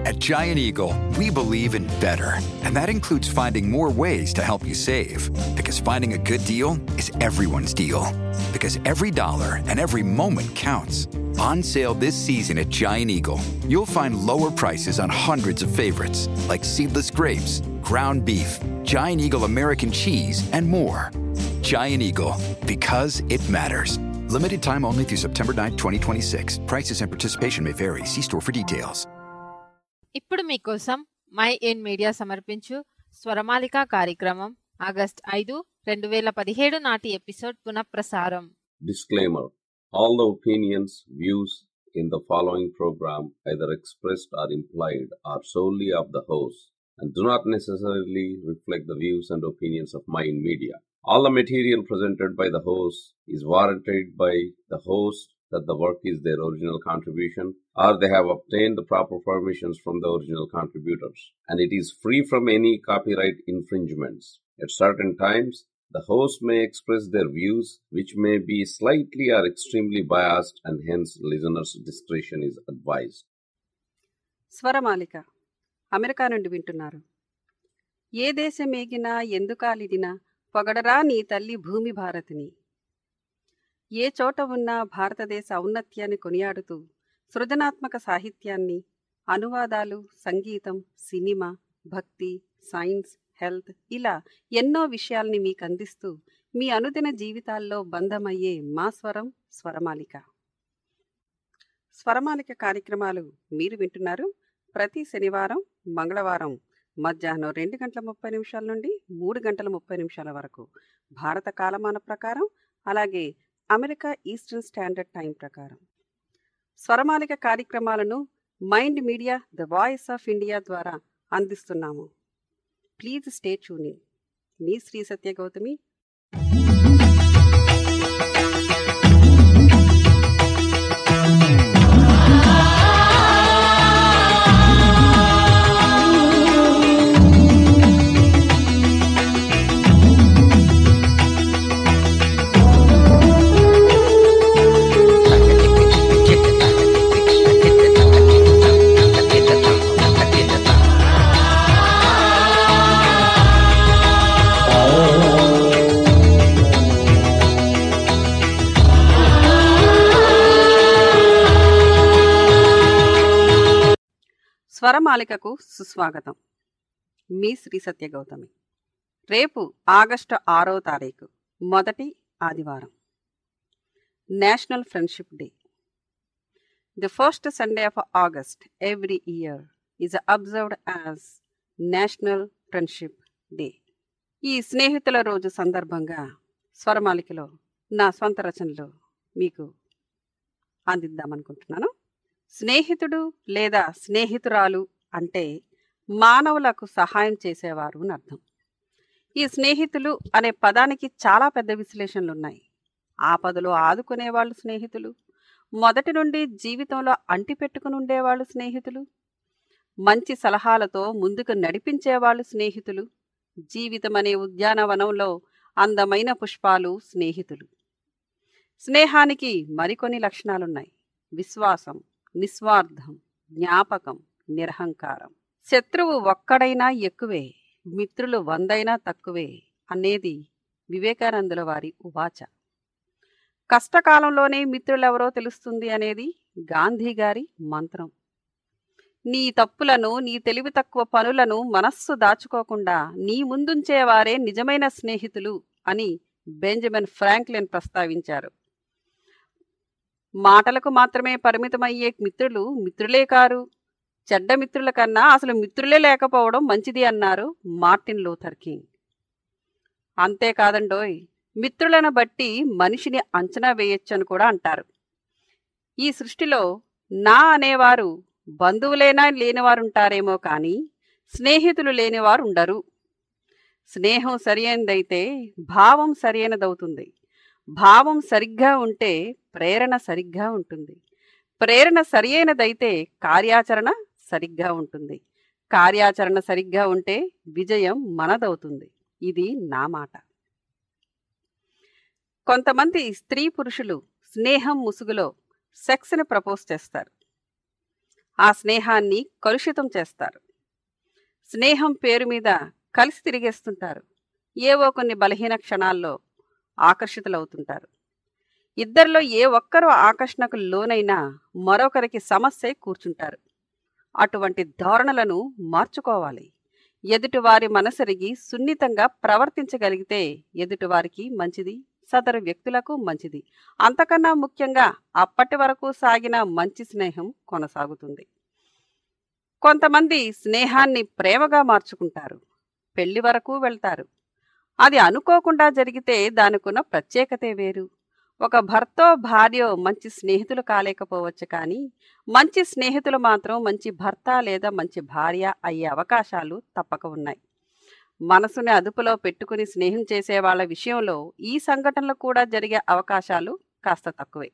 At Giant Eagle, we believe in better, and that includes finding more ways to help you save. Because finding a good deal is everyone's deal. Because every dollar and every moment counts. On sale this season at Giant Eagle, you'll find lower prices on hundreds of favorites like seedless grapes, ground beef, Giant Eagle American cheese, and more. Giant Eagle, because it matters. Limited time only through September 9, 2026. Prices and participation may vary. See store for details. ఇప్పుడు మీకోసం my Mind media సమర్పించు స్వరమాలిక కార్యక్రమం August ఐదు రెండు వేల పదిహేడు నాటి episode పునఃప్రసారం Disclaimer All the opinions, views in the following program, either expressed or implied, are solely of the host and do not necessarily reflect the views and opinions of Mind Media. All the material presented by the host is warranted by the host that the work is their original contribution or they have obtained the proper permissions from the original contributors and it is free from any copyright infringements. At certain times, the host may express their views, which may be slightly or extremely biased, and hence listeners' discretion is advised. Swaramalika America నుండి వింటున్నారు ఏ దేశం ఏగినా ఎందుకాలిదినా పొగడరా నీ తల్లి భూమి భారతిని ఏ చోట ఉన్నా భారతదేశ ఔన్నత్యాన్ని కొనియాడుతూ సృజనాత్మక సాహిత్యాన్ని అనువాదాలు సంగీతం సినిమా భక్తి సైన్స్ హెల్త్ ఇలా ఎన్నో విషయాల్ని మీకు అందిస్తూ మీ అనుదిన జీవితాల్లో బంధమయ్యే మా స్వరం స్వరమాలిక స్వరమాలిక కార్యక్రమాలు మీరు వింటున్నారు ప్రతి శనివారం మంగళవారం మధ్యాహ్నం రెండు గంటల ముప్పై నిమిషాల నుండి మూడు గంటల ముప్పై నిమిషాల వరకు భారత కాలమాన ప్రకారం అలాగే అమెరికా ఈస్టర్న్ స్టాండర్డ్ టైం ప్రకారం స్వరమాలిక కార్యక్రమాలను Mind Media the voice of India ద్వారా అందిస్తున్నాము ప్లీజ్ స్టే ట్యూనింగ్ మీ శ్రీ సత్య గౌతమి స్వరమాలికకు సుస్వాగతం మీ శ్రీ సత్య గౌతమి రేపు ఆగస్టు ఆరో తారీఖు మొదటి ఆదివారం national friendship day the first Sunday of August every year is observed as national friendship day ఈ స్నేహితుల రోజు సందర్భంగా స్వరమాలికలో నా స్వంత రచనలు మీకు అందిద్దామనుకుంటున్నాను స్నేహితుడు లేదా స్నేహితురాలు అంటే మానవులకు సహాయం చేసేవారు అని అర్థం ఈ స్నేహితులు అనే పదానికి చాలా పెద్ద విశ్లేషణలు ఉన్నాయి ఆపదలో ఆదుకునేవాళ్ళు స్నేహితులు మొదటి నుండి జీవితంలో అంటిపెట్టుకుని ఉండేవాళ్ళు స్నేహితులు మంచి సలహాలతో ముందుకు నడిపించేవాళ్ళు స్నేహితులు జీవితం అనే ఉద్యానవనంలో అందమైన పుష్పాలు స్నేహితులు స్నేహానికి మరికొన్ని లక్షణాలున్నాయి విశ్వాసం నిస్వార్థం జ్ఞాపకం నిరహంకారం శత్రువు ఒక్కడైనా ఎక్కువే మిత్రులు వందైనా తక్కువే అనేది వివేకానందుల వారి ఉవాచ కష్టకాలంలోనే మిత్రులెవరో తెలుస్తుంది అనేది గాంధీ గారి మంత్రం నీ తప్పులను నీ తెలివి తక్కువ పనులను మనస్సు దాచుకోకుండా నీ ముందుంచేవారే నిజమైన స్నేహితులు అని బెంజమిన్ ఫ్రాంక్లిన్ ప్రస్తావించారు మాటలకు మాత్రమే పరిమితమయ్యే మిత్రులు మిత్రులే కారు చెడ్డ మిత్రుల కన్నా అసలు మిత్రులే లేకపోవడం మంచిది అన్నారు మార్టిన్ లూథర్ కింగ్ అంతేకాదండోయ్ మిత్రులను బట్టి మనిషిని అంచనా వేయొచ్చు అని కూడా అంటారు ఈ సృష్టిలో నా అనేవారు బంధువులైనా లేనివారుంటారేమో కానీ స్నేహితులు లేనివారు ఉండరు స్నేహం సరియైనదైతే భావం సరియైనదవుతుంది భావం సరిగ్గా ఉంటే ప్రేరణ సరిగ్గా ఉంటుంది ప్రేరణ సరియైనదైతే కార్యాచరణ సరిగ్గా ఉంటుంది కార్యాచరణ సరిగ్గా ఉంటే విజయం మనదవుతుంది ఇది నా మాట కొంతమంది స్త్రీ పురుషులు స్నేహం ముసుగులో సెక్స్ని ప్రపోజ్ చేస్తారు ఆ స్నేహాన్ని కలుషితం చేస్తారు స్నేహం పేరు మీద కలిసి తిరిగేస్తుంటారు ఏవో కొన్ని బలహీన క్షణాల్లో ఆకర్షితులవుతుంటారు ఇద్దరిలో ఏ ఒక్కరు ఆకర్షణకు లోనైనా మరొకరికి సమస్య కూర్చుంటారు అటువంటి ధోరణులను మార్చుకోవాలి ఎదుటివారి మనసరిగి సున్నితంగా ప్రవర్తించగలిగితే ఎదుటివారికి మంచిది సదరు వ్యక్తులకు మంచిది అంతకన్నా ముఖ్యంగా అప్పటి వరకు సాగిన మంచి స్నేహం కొనసాగుతుంది కొంతమంది స్నేహాన్ని ప్రేమగా మార్చుకుంటారు పెళ్లి వరకు వెళ్తారు అది అనుకోకుండా జరిగితే దానికున్న ప్రత్యేకతే వేరు ఒక భర్తో భార్యో మంచి స్నేహితులు కాలేకపోవచ్చు కానీ మంచి స్నేహితులు మాత్రం మంచి భర్త లేదా మంచి భార్య అయ్యే అవకాశాలు తప్పక ఉన్నాయి మనసుని అదుపులో పెట్టుకుని స్నేహం చేసే వాళ్ళ విషయంలో ఈ సంఘటనలు కూడా జరిగే అవకాశాలు కాస్త తక్కువే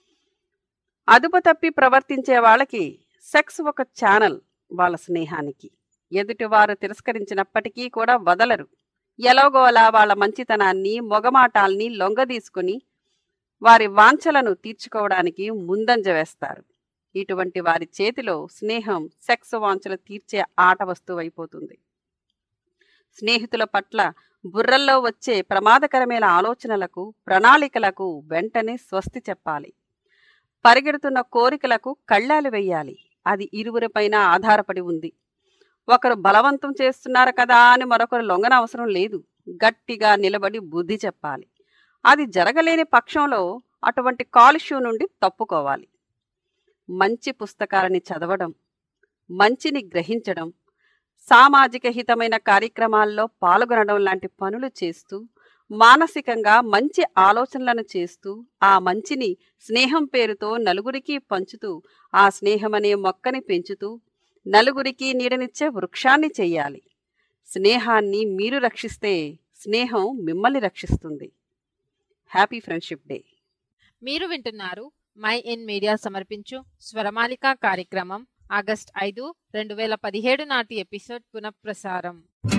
అదుపు తప్పి ప్రవర్తించే వాళ్ళకి సెక్స్ ఒక ఛానల్ వాళ్ళ స్నేహానికి ఎదుటివారు తిరస్కరించినప్పటికీ కూడా వదలరు ఎలాగోలా వాళ్ళ మంచితనాన్ని మొగమాటాల్ని లొంగదీసుకుని వారి వాంఛలను తీర్చుకోవడానికి ముందంజ వేస్తారు ఇటువంటి వారి చేతిలో స్నేహం సెక్స్ వాంఛలు తీర్చే ఆట వస్తువైపోతుంది స్నేహితుల పట్ల బుర్రల్లో వచ్చే ప్రమాదకరమైన ఆలోచనలకు ప్రణాళికలకు వెంటనే స్వస్తి చెప్పాలి పరిగెడుతున్న కోరికలకు కళ్ళాలు వెయ్యాలి అది ఇరువురిపైన ఆధారపడి ఉంది ఒకరు బలవంతం చేస్తున్నారు కదా అని మరొకరు లొంగన అవసరం లేదు గట్టిగా నిలబడి బుద్ధి చెప్పాలి అది జరగలేని పక్షంలో అటువంటి కాలుష్యం నుండి తప్పుకోవాలి మంచి పుస్తకాలని చదవడం మంచిని గ్రహించడం సామాజిక హితమైన కార్యక్రమాల్లో పాల్గొనడం లాంటి పనులు చేస్తూ మానసికంగా మంచి ఆలోచనలను చేస్తూ ఆ మంచిని స్నేహం పేరుతో నలుగురికి పంచుతూ ఆ స్నేహమనే మొక్కని పెంచుతూ నలుగురికి నీడనిచ్చే వృక్షాన్ని చెయ్యాలి స్నేహాన్ని మీరు రక్షిస్తే స్నేహం మిమ్మల్ని రక్షిస్తుంది హ్యాపీ ఫ్రెండ్షిప్ డే మీరు వింటున్నారు మై ఇన్ మీడియా సమర్పించు స్వరమాలిక కార్యక్రమం ఆగస్ట్ ఐదు రెండు వేల పదిహేడు నాటి ఎపిసోడ్ పునఃప్రసారం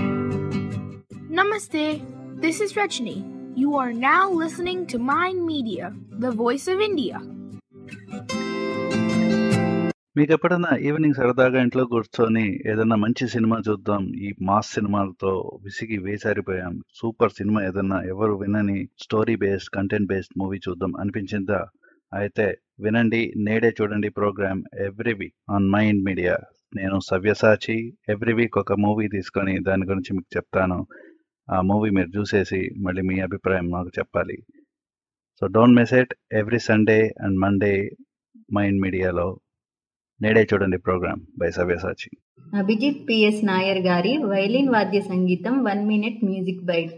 Namaste. This is Rajni. You are now listening to Mind Media, the voice of India. మీకు ఎప్పుడైనా ఈవినింగ్ సరదాగా ఇంట్లో కూర్చొని ఏదైనా మంచి సినిమా చూద్దాం ఈ మాస్ సినిమాలతో విసిగి వేసారిపోయాం సూపర్ సినిమా ఏదైనా ఎవరు వినని story based content based movie చూద్దాం అనిపించిందా అయితే వినండి నేడే చూడండి program every week on Mind Media నేను సవ్యసాచి ఎవ్రీ వీక్ ఒక మూవీ తీసుకొని దాని గురించి మీకు చెప్తాను ఆ మూవీ మీరు చూసేసి మళ్ళీ మీ అభిప్రాయం నాకు చెప్పాలి so don't miss it every Sunday and Monday Mind మీడియాలో నేడే చూడండి program by Savyasachi Abhijith PS Nair గారి వైలిన్ వాద్య సంగీతం వన్ మినిట్ మ్యూజిక్ బైట్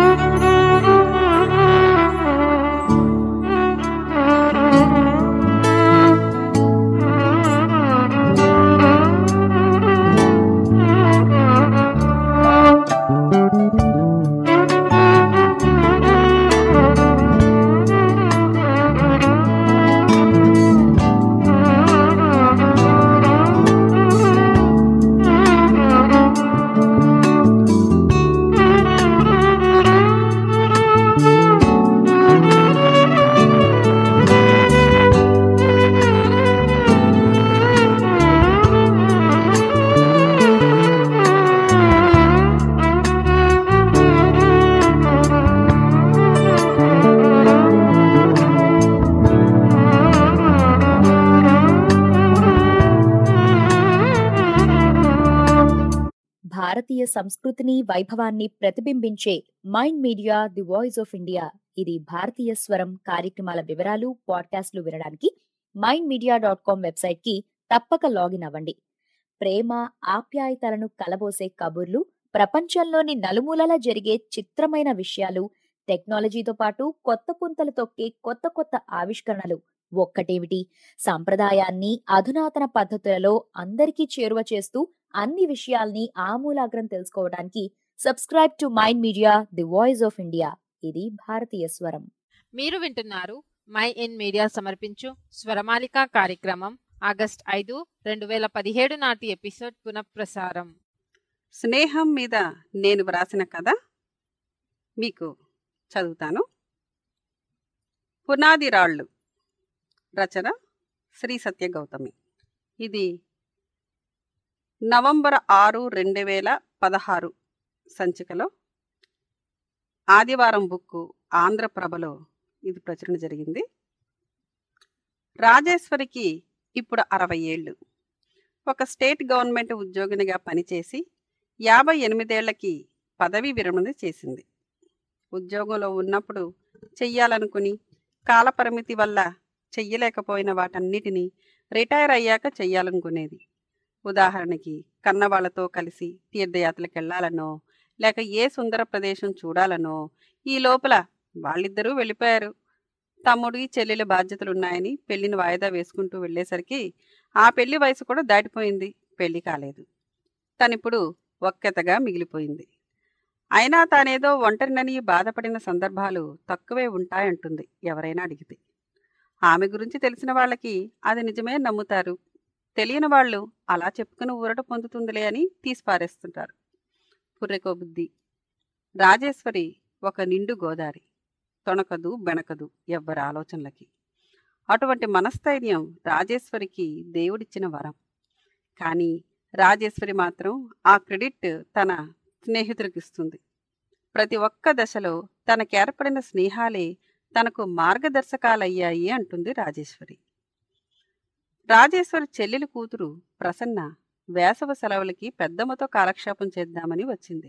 భారతీయ సంస్కృతిని వైభవాన్ని ప్రతిబింబించే Mind Media the voice of India ఇది భారతీయ స్వరం కార్యక్రమాల వివరాలు పాడ్కాస్ట్లు వినడానికి Mind Media dot com website కి తప్పక లాగిన్ అవ్వండి ప్రేమ ఆప్యాయతలను కలబోసే కబుర్లు ప్రపంచంలోని నలుమూలలా జరిగే చిత్రమైన విషయాలు టెక్నాలజీతో పాటు కొత్త పుంతలు తొక్కే కొత్త కొత్త ఆవిష్కరణలు ఒక్కటేమిటి సంప్రదాయాన్ని అధునాతన పద్ధతులలో అందరికీ చేరువ చేస్తూ అన్ని విషయాల్ని ఆమూలాగ్రం తెలుసుకోవడానికి subscribe to Mind Media the voice of India ఇది భారతీయ స్వరం మీరు వింటున్నారు మై ఇన్ మీడియా సమర్పించు స్వరమాలిక కార్యక్రమం ఆగస్ట్ ఐదు రెండు వేల పదిహేడు నాటి ఎపిసోడ్ పునఃప్రసారం స్నేహం మీద నేను వ్రాసిన కథ మీకు చదువుతాను పునాది రాళ్ళు రచన శ్రీ సత్య గౌతమి ఇది నవంబర్ ఆరు రెండు వేల పదహారు సంచికలో ఆదివారం బుక్కు ఆంధ్రప్రభలో ఇది ప్రచురణ జరిగింది రాజేశ్వరికి ఇప్పుడు అరవై ఏళ్ళు ఒక స్టేట్ గవర్నమెంట్ ఉద్యోగినిగా పనిచేసి యాభై ఎనిమిదేళ్లకి పదవీ విరమణ చేసింది ఉద్యోగంలో ఉన్నప్పుడు చెయ్యాలనుకుని కాలపరిమితి వల్ల చెయ్యలేకపోయిన వాటన్నిటినీ రిటైర్ అయ్యాక చెయ్యాలనుకునేది ఉదాహరణకి కన్నవాళ్లతో కలిసి తీర్థయాత్రలకు వెళ్లాలనో లేక ఏ సుందర ప్రదేశం చూడాలనో ఈ లోపల వాళ్ళిద్దరూ వెళ్ళిపోయారు తమ్ముడి చెల్లెల బాధ్యతలున్నాయని పెళ్లిని వాయిదా వేసుకుంటూ వెళ్ళేసరికి ఆ పెళ్లి వయసు కూడా దాటిపోయింది పెళ్లి కాలేదు తనిప్పుడు ఒక్కెతగా మిగిలిపోయింది అయినా తానేదో ఒంటరినని బాధపడిన సందర్భాలు తక్కువే ఉంటాయంటుంది ఎవరైనా అడిగితే ఆమె గురించి తెలిసిన వాళ్ళకి అది నిజమే నమ్ముతారు తెలియని వాళ్ళు అలా చెప్పుకుని ఊరట పొందుతుందిలే అని తీసిపారేస్తుంటారు పుర్రెకో బుద్ధి రాజేశ్వరి ఒక నిండు గోదారి తొణకదు బెనకదు ఎవ్వరి ఆలోచనలకి అటువంటి మనస్థైర్యం రాజేశ్వరికి దేవుడిచ్చిన వరం కానీ రాజేశ్వరి మాత్రం ఆ క్రెడిట్ తన స్నేహితులకు ఇస్తుంది ప్రతి ఒక్క దశలో తనకేర్పడిన స్నేహాలే తనకు మార్గదర్శకాలయ్యాయి అంటుంది రాజేశ్వరి రాజేశ్వరి చెల్లెలి కూతురు ప్రసన్న వేసవ సెలవులకి పెద్దమ్మతో కాలక్షేపం చేద్దామని వచ్చింది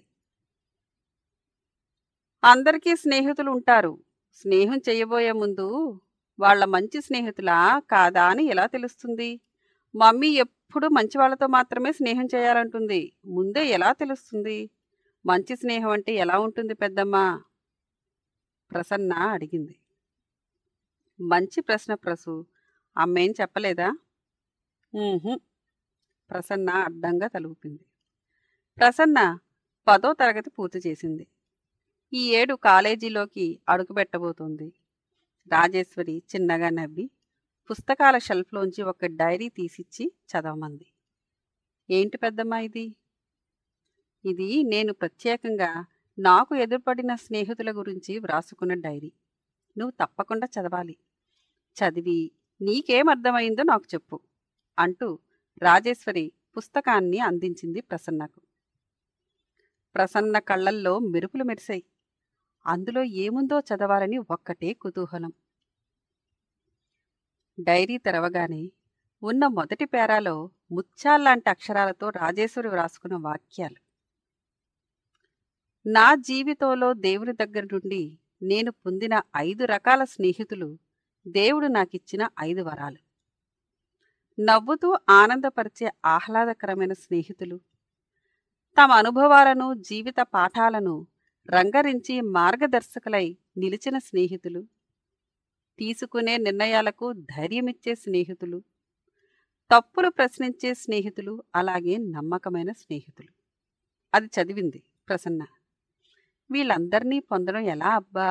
అందరికీ స్నేహితులు ఉంటారు స్నేహం చేయబోయే ముందు వాళ్ళ మంచి స్నేహితులా కాదా అని ఎలా తెలుస్తుంది మమ్మీ ఎప్పుడు మంచి వాళ్ళతో మాత్రమే స్నేహం చేయాలంటుంది ముందే ఎలా తెలుస్తుంది మంచి స్నేహం అంటే ఎలా ఉంటుంది పెద్దమ్మ ప్రసన్న అడిగింది మంచి ప్రశ్న ప్రసు అమ్మేం చెప్పలేదా "ఊహుం." ప్రసన్న అడ్డంగా తలుపుపింది ప్రసన్న పదో తరగతి పూర్తి చేసింది ఈ ఏడు కాలేజీలోకి అడుగుపెట్టబోతోంది రాజేశ్వరి చిన్నగా నవ్వి పుస్తకాల షెల్ఫ్లోంచి ఒక డైరీ తీసిచ్చి చదవమంది ఏంటి పెద్దమ్మా ఇది ఇది నేను ప్రత్యేకంగా నాకు ఎదురుపడిన స్నేహితుల గురించి వ్రాసుకున్న డైరీ నువ్వు తప్పకుండా చదవాలి చదివి నీకేం అర్థమైందో నాకు చెప్పు అంటూ రాజేశ్వరి పుస్తకాన్ని అందించింది ప్రసన్నకు ప్రసన్న కళ్ళల్లో మెరుపులు మెరిశాయి అందులో ఏముందో చదవాలని ఒక్కటే కుతూహలం డైరీ తెరవగానే ఉన్న మొదటి పేరాలో ముత్యాల్లాంటి అక్షరాలతో రాజేశ్వరి వ్రాసుకున్న వాక్యాలు నా జీవితంలో దేవుని దగ్గర నుండి నేను పొందిన ఐదు రకాల స్నేహితులు దేవుడు నాకిచ్చిన ఐదు వరాలు నవ్వుతూ ఆనందపరిచే ఆహ్లాదకరమైన స్నేహితులు తమ అనుభవాలను జీవిత పాఠాలను రంగరించి మార్గదర్శకులై నిలిచిన స్నేహితులు తీసుకునే నిర్ణయాలకు ధైర్యమిచ్చే స్నేహితులు తప్పులు ప్రశ్నించే స్నేహితులు అలాగే నమ్మకమైన స్నేహితులు అది చదివింది ప్రసన్న వీళ్ళందరినీ పొందడం ఎలా అబ్బా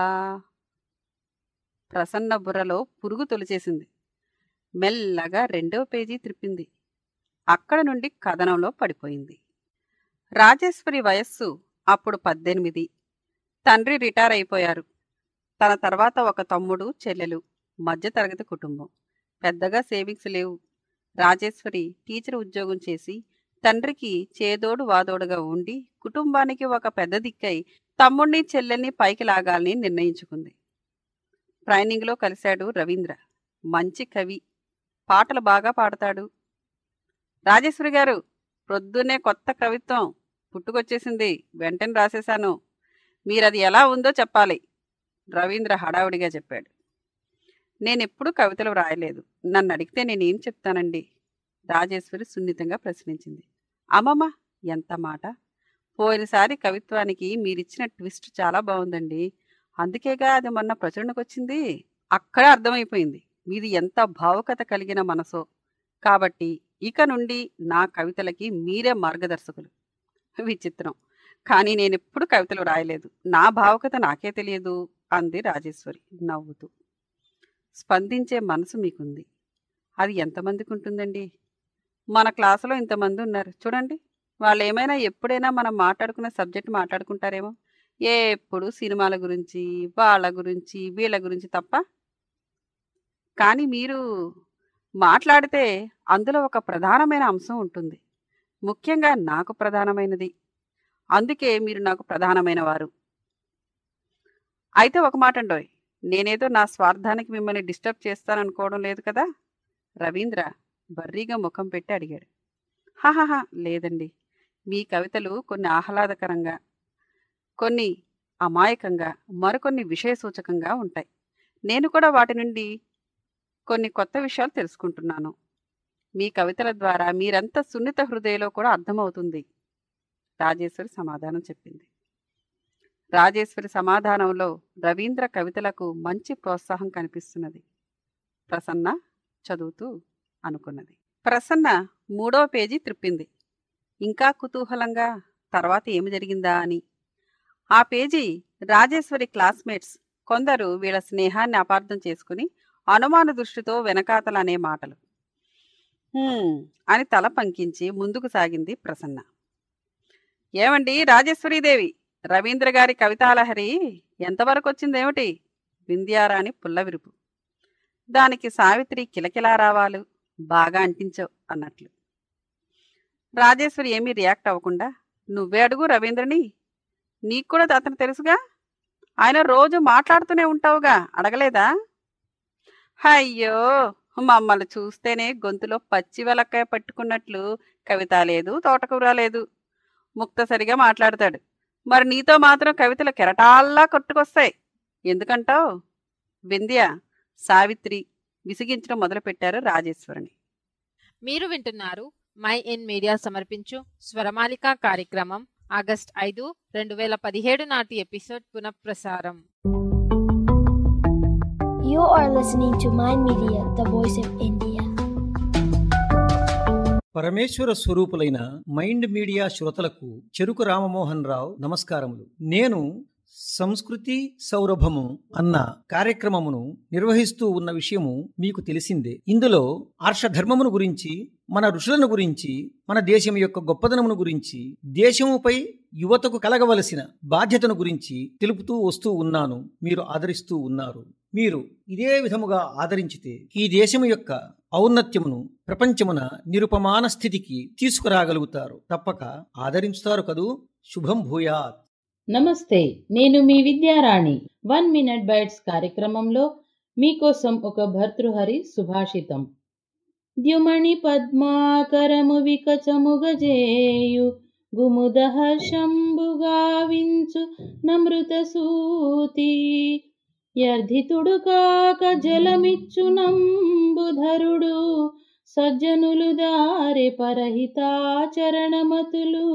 ప్రసన్న బుర్రలో పురుగు తొలిచేసింది మెల్లగా రెండవ పేజీ త్రిప్పింది అక్కడ నుండి కథనంలో పడిపోయింది రాజేశ్వరి వయస్సు అప్పుడు పద్దెనిమిది తండ్రి రిటైర్ అయిపోయారు తన తర్వాత ఒక తమ్ముడు చెల్లెలు మధ్యతరగతి కుటుంబం పెద్దగా సేవింగ్స్ లేవు రాజేశ్వరి టీచర్ ఉద్యోగం చేసి తండ్రికి చేదోడు వాదోడుగా ఉండి కుటుంబానికి ఒక పెద్ద దిక్కై తమ్ముణ్ణి చెల్లెల్ని పైకి లాగాలని నిర్ణయించుకుంది ట్రైనింగ్లో కలిశాడు రవీంద్ర మంచి కవి పాటలు బాగా పాడతాడు రాజేశ్వరి గారు ప్రొద్దునే కొత్త కవిత్వం పుట్టుకొచ్చేసింది వెంటనే రాసేశాను మీరది ఎలా ఉందో చెప్పాలి రవీంద్ర హడావుడిగా చెప్పాడు నేనెప్పుడు కవితలు వ్రాయలేదు నన్ను అడిగితే నేనేం చెప్తానండి రాజేశ్వరి సున్నితంగా ప్రశ్నించింది అమ్మమ్మ ఎంత మాట పోయినసారి కవిత్వానికి మీరిచ్చిన ట్విస్ట్ చాలా బాగుందండి అందుకేగా అది మొన్న ప్రచురణకు వచ్చింది అక్కడే అర్థమైపోయింది మీది ఎంత భావుకత కలిగిన మనసో కాబట్టి ఇక నుండి నా కవితలకి మీరే మార్గదర్శకులు విచిత్రం కానీ నేనెప్పుడు కవితలు రాయలేదు నా భావుకత నాకే తెలియదు అంది రాజేశ్వరి నవ్వుతూ స్పందించే మనసు మీకుంది అది ఎంతమందికి ఉంటుందండి మన క్లాసులో ఇంతమంది ఉన్నారు చూడండి వాళ్ళు ఏమైనా ఎప్పుడైనా మనం మాట్లాడుకున్న సబ్జెక్ట్ మాట్లాడుకుంటారేమో ఎప్పుడు సినిమాల గురించి వాళ్ళ గురించి వీళ్ళ గురించి తప్ప కానీ మీరు మాట్లాడితే అందులో ఒక ప్రధానమైన అంశం ఉంటుంది ముఖ్యంగా నాకు ప్రధానమైనది అందుకే మీరు నాకు ప్రధానమైన వారు అయితే ఒక మాట అండోయ్ నేనేదో నా స్వార్థానికి మిమ్మల్ని డిస్టర్బ్ చేస్తాననుకోవడం లేదు కదా రవీంద్ర బర్రీగా ముఖం పెట్టి అడిగాడు హాహాహా లేదండి మీ కవితలు కొన్ని ఆహ్లాదకరంగా కొన్ని అమాయకంగా మరికొన్ని విషయసూచకంగా ఉంటాయి నేను కూడా వాటి నుండి కొన్ని కొత్త విషయాలు తెలుసుకుంటున్నాను మీ కవితల ద్వారా మీరంత సున్నిత హృదయలో కూడా అర్థమవుతుంది రాజేశ్వరి సమాధానం చెప్పింది రాజేశ్వరి సమాధానంలో రవీంద్ర కవితలకు మంచి ప్రోత్సాహం కనిపిస్తున్నది ప్రసన్న చదువుతూ అనుకున్నది ప్రసన్న మూడో పేజీ త్రిప్పింది ఇంకా కుతూహలంగా తర్వాత ఏమి జరిగిందా అని ఆ పేజీ రాజేశ్వరి క్లాస్మేట్స్ కొందరు వీళ్ళ స్నేహాన్ని అపార్థం చేసుకుని అనుమాన దృష్టితో వెనకాతలనే మాటలు "హ్మ్" అని తల పంకించి ముందుకు సాగింది ప్రసన్న ఏమండి రాజేశ్వరీదేవి రవీంద్ర గారి కవితాలహరి ఎంతవరకు వచ్చిందేమిటి వింధ్యారాణి పుల్లవిరుపు దానికి సావిత్రి కిలకిలా రావాలు బాగా అంటించావు అన్నట్లు రాజేశ్వరి ఏమీ రియాక్ట్ అవ్వకుండా నువ్వే అడుగు రవీంద్రని నీకు కూడా అతను తెలుసుగా ఆయన రోజు మాట్లాడుతూనే ఉంటావుగా అడగలేదా అయ్యో మమ్మల్ని చూస్తేనే గొంతులో పచ్చి వెలక్కాయ పట్టుకున్నట్లు కవిత లేదు తోటకూర లేదు ముక్తసరిగా మాట్లాడతాడు మరి నీతో మాత్రం కవితలు కెరటాల్లా కొట్టుకొస్తాయి ఎందుకంటావు వింధ్య సావిత్రి విసిగించడం మొదలుపెట్టారు రాజేశ్వరిని మీరు వింటున్నారు మై ఇన్ మీడియా సమర్పించు స్వరమాలిక కార్యక్రమం ఆగస్ట్ ఐదు రెండు వేల పదిహేడు నాటి ఎపిసోడ్ పునఃప్రసారం You are listening to Mind Media, the voice of India. పరమేశ్వర స్వరూపులైన మైండ్ మీడియా శ్రోతలకు చెరుకు రామమోహన్ రావు నమస్కారములు నేను సంస్కృతి సౌరభము అన్న కార్యక్రమమును నిర్వహిస్తూ ఉన్న విషయము మీకు తెలిసిందే ఇందులో ఆర్షధర్మమును గురించి మన ఋషులను గురించి మన దేశం యొక్క గొప్పదనమును గురించి దేశముపై యువతకు కలగవలసిన బాధ్యతను గురించి తెలుపుతూ వస్తూ ఉన్నాను మీరు ఆదరిస్తూ ఉన్నారు మీరు ఇదే విధముగా ఆదరించితే ఈ దేశము యొక్క ఔన్నత్యమును ప్రపంచమున నిరుపమాన స్థితికి తీసుకురాగలుగుతారు తప్పక ఆదరించుతారు కదూ శుభం భూయాత్ నమస్తే నేను మీ విద్యారాణి వన్ మినిట్ బైట్స్ కార్యక్రమంలో మీకోసం ఒక భర్తృహరి సుభాషితం ద్యుమణి పద్మాకరము వికచముగజేయు గుముద హర్షంబుగావించు నమృత సూతి యర్ధితుడు కాక జలమిచ్చు నంబుధరుడు సజ్జనులు దారి పరహితాచరణమతులు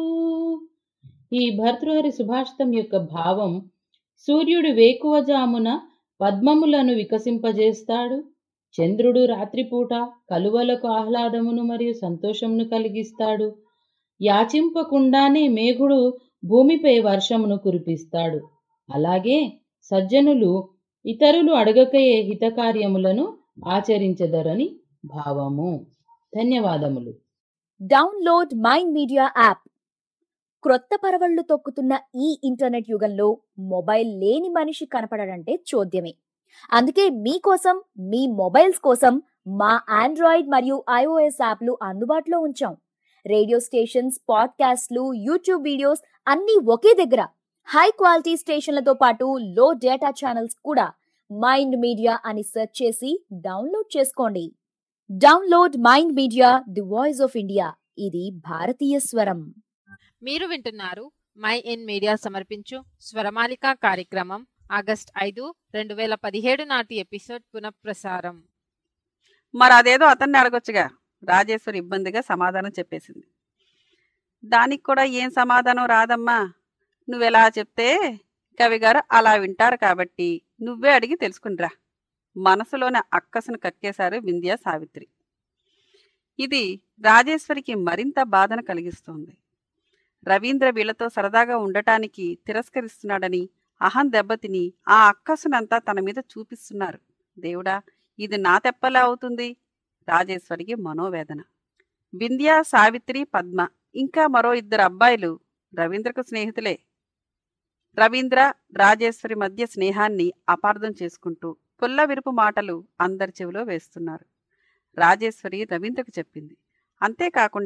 ఈ భర్తృహరి సుభాషితం యొక్క భావం సూర్యుడు వేకువజామున పద్మములను వికసింపజేస్తాడు చంద్రుడు రాత్రిపూట కలువలకు ఆహ్లాదమును మరియు సంతోషమును కలిగిస్తాడు యాచింపకుండానే మేఘుడు భూమిపై వర్షమును కురిపిస్తాడు అలాగే సజ్జనులు ఇతరులు అడగకయే హితకార్యములను ఆచరించదరని భావము ధన్యవాదములు డౌన్లోడ్ మైండ్ మీడియా యాప్ క్రొత్త పరవళ్లు తొక్కుతున్న ఈ ఇంటర్నెట్ యుగంలో మొబైల్ లేని మనిషి కనపడడంటే చోద్యమే అందుకే మీకోసం మీ మొబైల్స్ కోసం మా ఆండ్రాయిడ్ మరియు ఐఓఎస్ యాప్లు అందుబాటులో ఉంచాం రేడియో స్టేషన్స్ పాడ్కాస్ట్లు యూట్యూబ్ వీడియోస్ అన్నీ ఒకే దగ్గర హై క్వాలిటీ స్టేషన్లతో పాటు లో డేటా ఛానల్స్ కూడా మైండ్ మీడియా అని సెర్చ్ చేసి డౌన్లోడ్ చేసుకోండి download Mind Media the voice of India ఇది భారతీయ స్వరం మీరు వింటున్నారు మై ఇన్ మీడియా సమర్పించు స్వరమాలిక కార్యక్రమం ఆగస్ట్ ఐదు రెండు వేల పదిహేడు నాటి ఎపిసోడ్ పునఃప్రసారం మరి అదేదో అతన్ని అడగొచ్చుగా రాజేశ్వరి ఇబ్బందిగా సమాధానం చెప్పేసింది దానికి కూడా ఏం సమాధానం రాదమ్మా నువ్వెలా చెప్తే కవి గారు అలా వింటారు కాబట్టి నువ్వే అడిగి తెలుసుకునిరా మనసులోని అక్కసును కక్కేశారు వింధ్యా సావిత్రి ఇది రాజేశ్వరికి మరింత బాధను కలిగిస్తోంది రవీంద్ర వీళ్లతో సరదాగా ఉండటానికి తిరస్కరిస్తున్నాడని అహం దెబ్బతిని ఆ అక్కసునంతా తన మీద చూపిస్తున్నారు దేవుడా ఇది నా తెప్పలా అవుతుంది రాజేశ్వరికి మనోవేదన వింధ్య సావిత్రి పద్మ ఇంకా మరో ఇద్దరు అబ్బాయిలు రవీంద్రకు స్నేహితులే రవీంద్ర రాజేశ్వరి మధ్య స్నేహాన్ని అపార్థం చేసుకుంటూ పుల్ల విరుపు మాటలు అందరి చెవిలో వేస్తున్నారు రాజేశ్వరి రవీంద్రకు చెప్పింది అంతేకాకుండా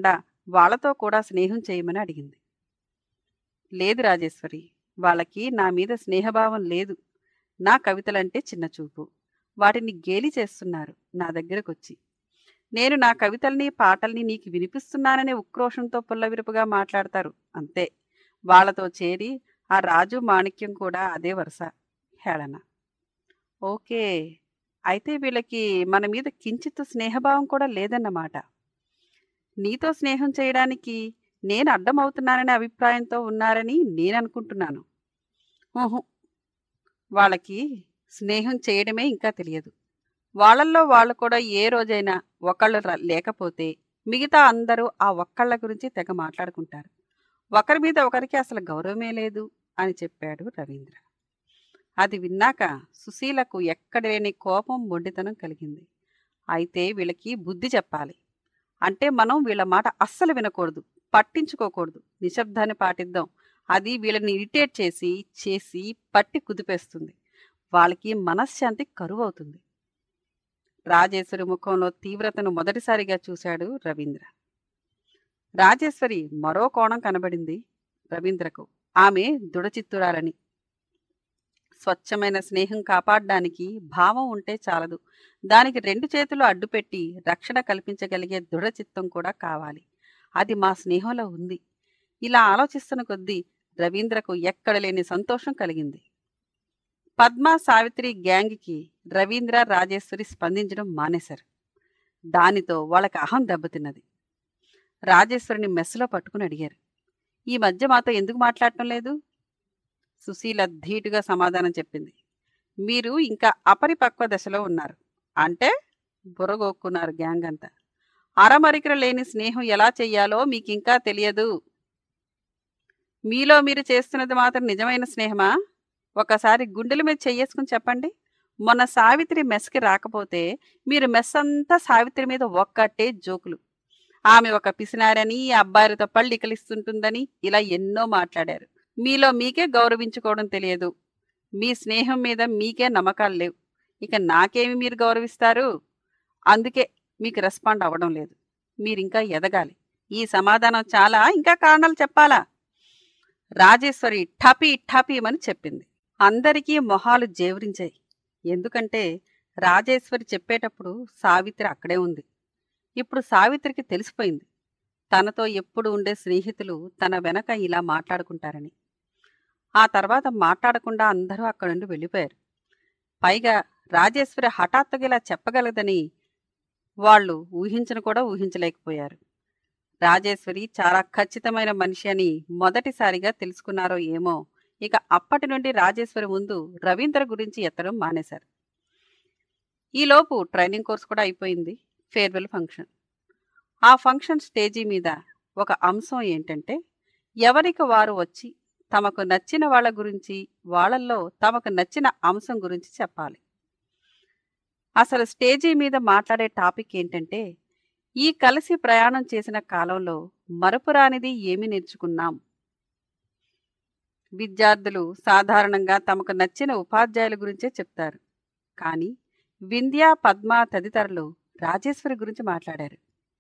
వాళ్ళతో కూడా స్నేహం చేయమని అడిగింది లేదు రాజేశ్వరి వాళ్ళకి నా మీద స్నేహభావం లేదు నా కవితలంటే చిన్న చూపు వాటిని గేలి చేస్తున్నారు నా దగ్గరకొచ్చి నేను నా కవితల్ని పాటల్ని నీకు వినిపిస్తున్నాననే ఉక్రోషంతో పుల్లవిరుపుగా మాట్లాడతారు అంతే వాళ్ళతో చేరి ఆ రాజు మాణిక్యం కూడా అదే వరుస హేళన ఓకే అయితే వీళ్ళకి మన మీద కించిత్ స్నేహభావం కూడా లేదన్నమాట నీతో స్నేహం చేయడానికి నేను అడ్డమవుతున్నాననే అభిప్రాయంతో ఉన్నారని నేను అనుకుంటున్నాను ఊహు వాళ్ళకి స్నేహం చేయడమే ఇంకా తెలియదు వాళ్ళల్లో వాళ్ళు కూడా ఏ రోజైనా ఒకళ్ళు ర- లేకపోతే మిగతా అందరూ ఆ ఒక్కళ్ళ గురించి తెగ మాట్లాడుకుంటారు ఒకరి మీద ఒకరికి అసలు గౌరవమే లేదు అని చెప్పాడు రవీంద్ర అది విన్నాక సుశీలకు ఎక్కడ లేని కోపం మొండితనం కలిగింది అయితే వీళ్ళకి బుద్ధి చెప్పాలి అంటే మనం వీళ్ళ మాట అస్సలు వినకూడదు పట్టించుకోకూడదు నిశ్శబ్దాన్ని పాటిద్దాం అది వీళ్ళని ఇరిటేట్ చేసి చేసి పట్టి కుదిపేస్తుంది వాళ్ళకి మనశ్శాంతి కరువు అవుతుంది రాజేశ్వరి ముఖంలో తీవ్రతను మొదటిసారిగా చూశాడు రవీంద్ర రాజేశ్వరి మరో కోణం కనబడింది రవీంద్రకు ఆమె దృఢచిత్తురాలని స్వచ్ఛమైన స్నేహం కాపాడడానికి భావం ఉంటే చాలదు దానికి రెండు చేతులు అడ్డుపెట్టి రక్షణ కల్పించగలిగే దృఢచిత్తం కూడా కావాలి అది మా స్నేహంలో ఉంది ఇలా ఆలోచిస్తున్న కొద్దీ రవీంద్రకు ఎక్కడ లేని సంతోషం కలిగింది పద్మ సావిత్రి గ్యాంగ్కి రవీంద్ర రాజేశ్వరి స్పందించడం మానేశారు దానితో వాళ్ళకి అహం దెబ్బతిన్నది రాజేశ్వరిని మెస్సులో పట్టుకుని అడిగారు ఈ మధ్య మాతో ఎందుకు మాట్లాడటం లేదు సుశీల ధీటుగా సమాధానం చెప్పింది మీరు ఇంకా అపరిపక్వ దశలో ఉన్నారు అంటే బుర్రగోక్కున్నారు గ్యాంగ్ అంతా అరమరికర లేని స్నేహం ఎలా చెయ్యాలో మీకు ఇంకా తెలియదు మీలో మీరు చేస్తున్నది మాత్రం నిజమైన స్నేహమా ఒకసారి గుండెల మీద చెయ్యేసుకుని చెప్పండి మొన్న సావిత్రి మెస్కి రాకపోతే మీరు మెస్ అంతా సావిత్రి మీద ఒక్కటే జోకులు ఆమె ఒక పిసినారని ఈ అబ్బాయిలతో పళ్ళు ఇకలిస్తుంటుందని ఇలా ఎన్నో మాట్లాడారు మీలో మీకే గౌరవించుకోవడం తెలియదు మీ స్నేహం మీద మీకే నమ్మకాలు లేవు ఇక నాకేమి మీరు గౌరవిస్తారు అందుకే మీకు రెస్పాండ్ అవ్వడం లేదు మీరు ఇంకా ఎదగాలి ఈ సమాధానం చాలా ఇంకా కారణాలు చెప్పాలా రాజేశ్వరి ఠపీ ఠపీమని చెప్పింది అందరికీ మొహాలు జేవరించాయి ఎందుకంటే రాజేశ్వరి చెప్పేటప్పుడు సావిత్రి అక్కడే ఉంది ఇప్పుడు సావిత్రికి తెలిసిపోయింది తనతో ఎప్పుడు ఉండే స్నేహితులు తన వెనక ఇలా మాట్లాడుకుంటారని ఆ తర్వాత మాట్లాడకుండా అందరూ అక్కడి నుండి వెళ్ళిపోయారు పైగా రాజేశ్వరి హఠాత్తుగా ఇలా చెప్పగలదని వాళ్ళు ఊహించను కూడా ఊహించలేకపోయారు రాజేశ్వరి చాలా ఖచ్చితమైన మనిషి అని మొదటిసారిగా తెలుసుకున్నారో ఏమో ఇక అప్పటి నుండి రాజేశ్వరి ముందు రవీంద్ర గురించి ఎత్తడం మానేశారు ఈలోపు ట్రైనింగ్ కోర్స్ కూడా అయిపోయింది ఫేర్వెల్ ఫంక్షన్ ఆ ఫంక్షన్ స్టేజీ మీద ఒక అంశం ఏంటంటే ఎవరికి వారు వచ్చి తమకు నచ్చిన వాళ్ళ గురించి వాళ్ళల్లో తమకు నచ్చిన అంశం గురించి చెప్పాలి అసలు స్టేజీ మీద మాట్లాడే టాపిక్ ఏంటంటే ఈ కలిసి ప్రయాణం చేసిన కాలంలో మరపురానిది ఏమి నేర్చుకున్నాం విద్యార్థులు సాధారణంగా తమకు నచ్చిన ఉపాధ్యాయుల గురించే చెప్తారు కానీ వింధ్య పద్మ తదితరులు రాజేశ్వరి గురించి మాట్లాడారు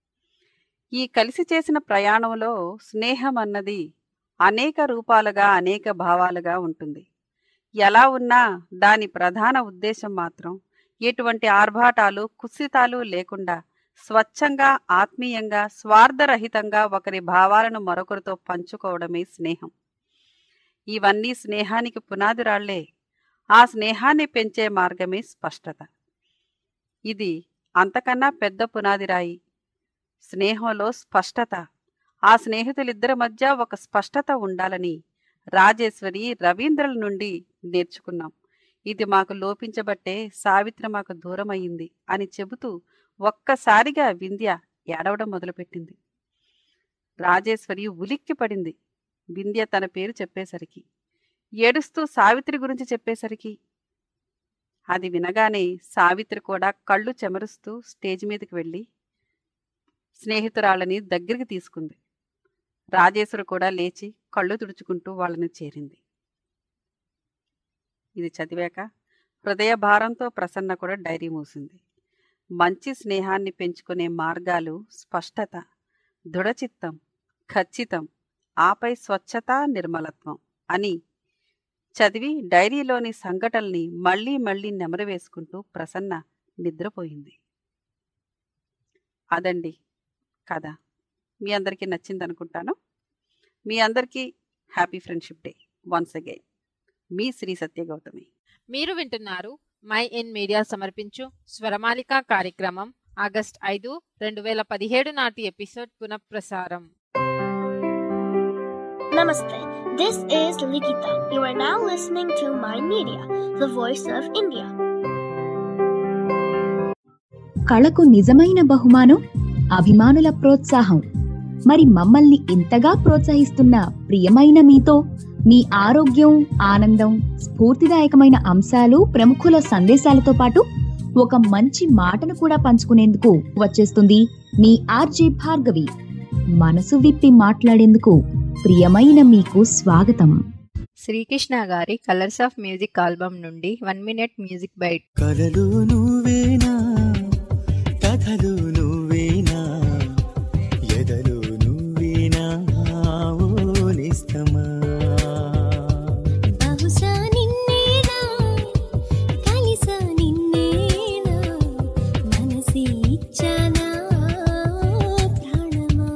ఈ కలిసి చేసిన ప్రయాణంలో స్నేహం అన్నది అనేక రూపాలుగా అనేక భావాలుగా ఉంటుంది ఎలా ఉన్నా దాని ప్రధాన ఉద్దేశం మాత్రం ఎటువంటి ఆర్భాటాలు కుత్సితాలు లేకుండా స్వచ్ఛంగా ఆత్మీయంగా స్వార్థరహితంగా ఒకరి భావాలను మరొకరితో పంచుకోవడమే స్నేహం ఇవన్నీ స్నేహానికి పునాదిరాళ్లే ఆ స్నేహాన్ని పెంచే మార్గమే స్పష్టత ఇది అంతకన్నా పెద్ద పునాదిరాయి స్నేహంలో స్పష్టత ఆ స్నేహితులిద్దరి మధ్య ఒక స్పష్టత ఉండాలని రాజేశ్వరి రవీంద్రల నుండి నేర్చుకున్నాం ఇది మాకు లోపించబట్టే సావిత్రి మాకు దూరమయ్యింది అని చెబుతూ ఒక్కసారిగా వింధ్య ఏడవడం మొదలుపెట్టింది రాజేశ్వరి ఉలిక్కి పడింది వింధ్య తన పేరు చెప్పేసరికి ఏడుస్తూ సావిత్రి గురించి చెప్పేసరికి అది వినగానే సావిత్రి కూడా కళ్ళు చెమరుస్తూ స్టేజ్ మీదకి వెళ్ళి స్నేహితురాళ్ళని దగ్గరికి తీసుకుంది రాజేశ్వరి కూడా లేచి కళ్ళు తుడుచుకుంటూ వాళ్ళని చేరింది ఇది చదివాక హృదయ భారంతో ప్రసన్న కూడా డైరీ మూసింది మంచి స్నేహాన్ని పెంచుకునే మార్గాలు స్పష్టత దృఢచిత్తం ఖచ్చితం ఆపై స్వచ్ఛత నిర్మలత్వం అని చదివి డైరీలోని సంఘటనల్ని మళ్ళీ మళ్ళీ నెమరు వేసుకుంటూ ప్రసన్న నిద్రపోయింది అదండి కథ మీ అందరికీ నచ్చింది అనుకుంటాను మీ అందరికీ happy friendship day once again మీ శ్రీ సత్య గౌతమి మీరు వింటున్నారు మై ఇన్ మీడియా సమర్పించు స్వరమాలిక కార్యక్రమం ఆగస్ట్ ఐదు రెండు వేల పదిహేడు నాటి ఎపిసోడ్ పునఃప్రసారం Namaste. This is Likita. You are now listening to My Media, the voice of India. కళకు నిజమైన బహుమానం అభిమానుల ప్రోత్సాహం మరి మమ్మల్ని ఇంతగా ప్రోత్సహిస్తున్న ప్రియమైన మీతో మీ ఆరోగ్యం ఆనందం స్ఫూర్తిదాయకమైన అంశాలు ప్రముఖుల సందేశాలతో పాటు ఒక మంచి మాటను కూడా పంచుకునేందుకు వచ్చేస్తుంది మీ ఆర్జే భార్గవి మనసు విప్పి మాట్లాడేందుకు ప్రియమైన మీకు స్వాగతం శ్రీకృష్ణ గారి కలర్స్ ఆఫ్ మ్యూజిక్ ఆల్బమ్ నుండి వన్ మినిట్ మ్యూజిక్ బైట్ కలలు నువ్వేనా కథలు నువ్వేనా ఎదలు నువ్వేనా ఓ నిస్తమా బహుశా నిన్నేనా కలిసా నిన్నేనా మనసి ఇచ్చానా ప్రాణమా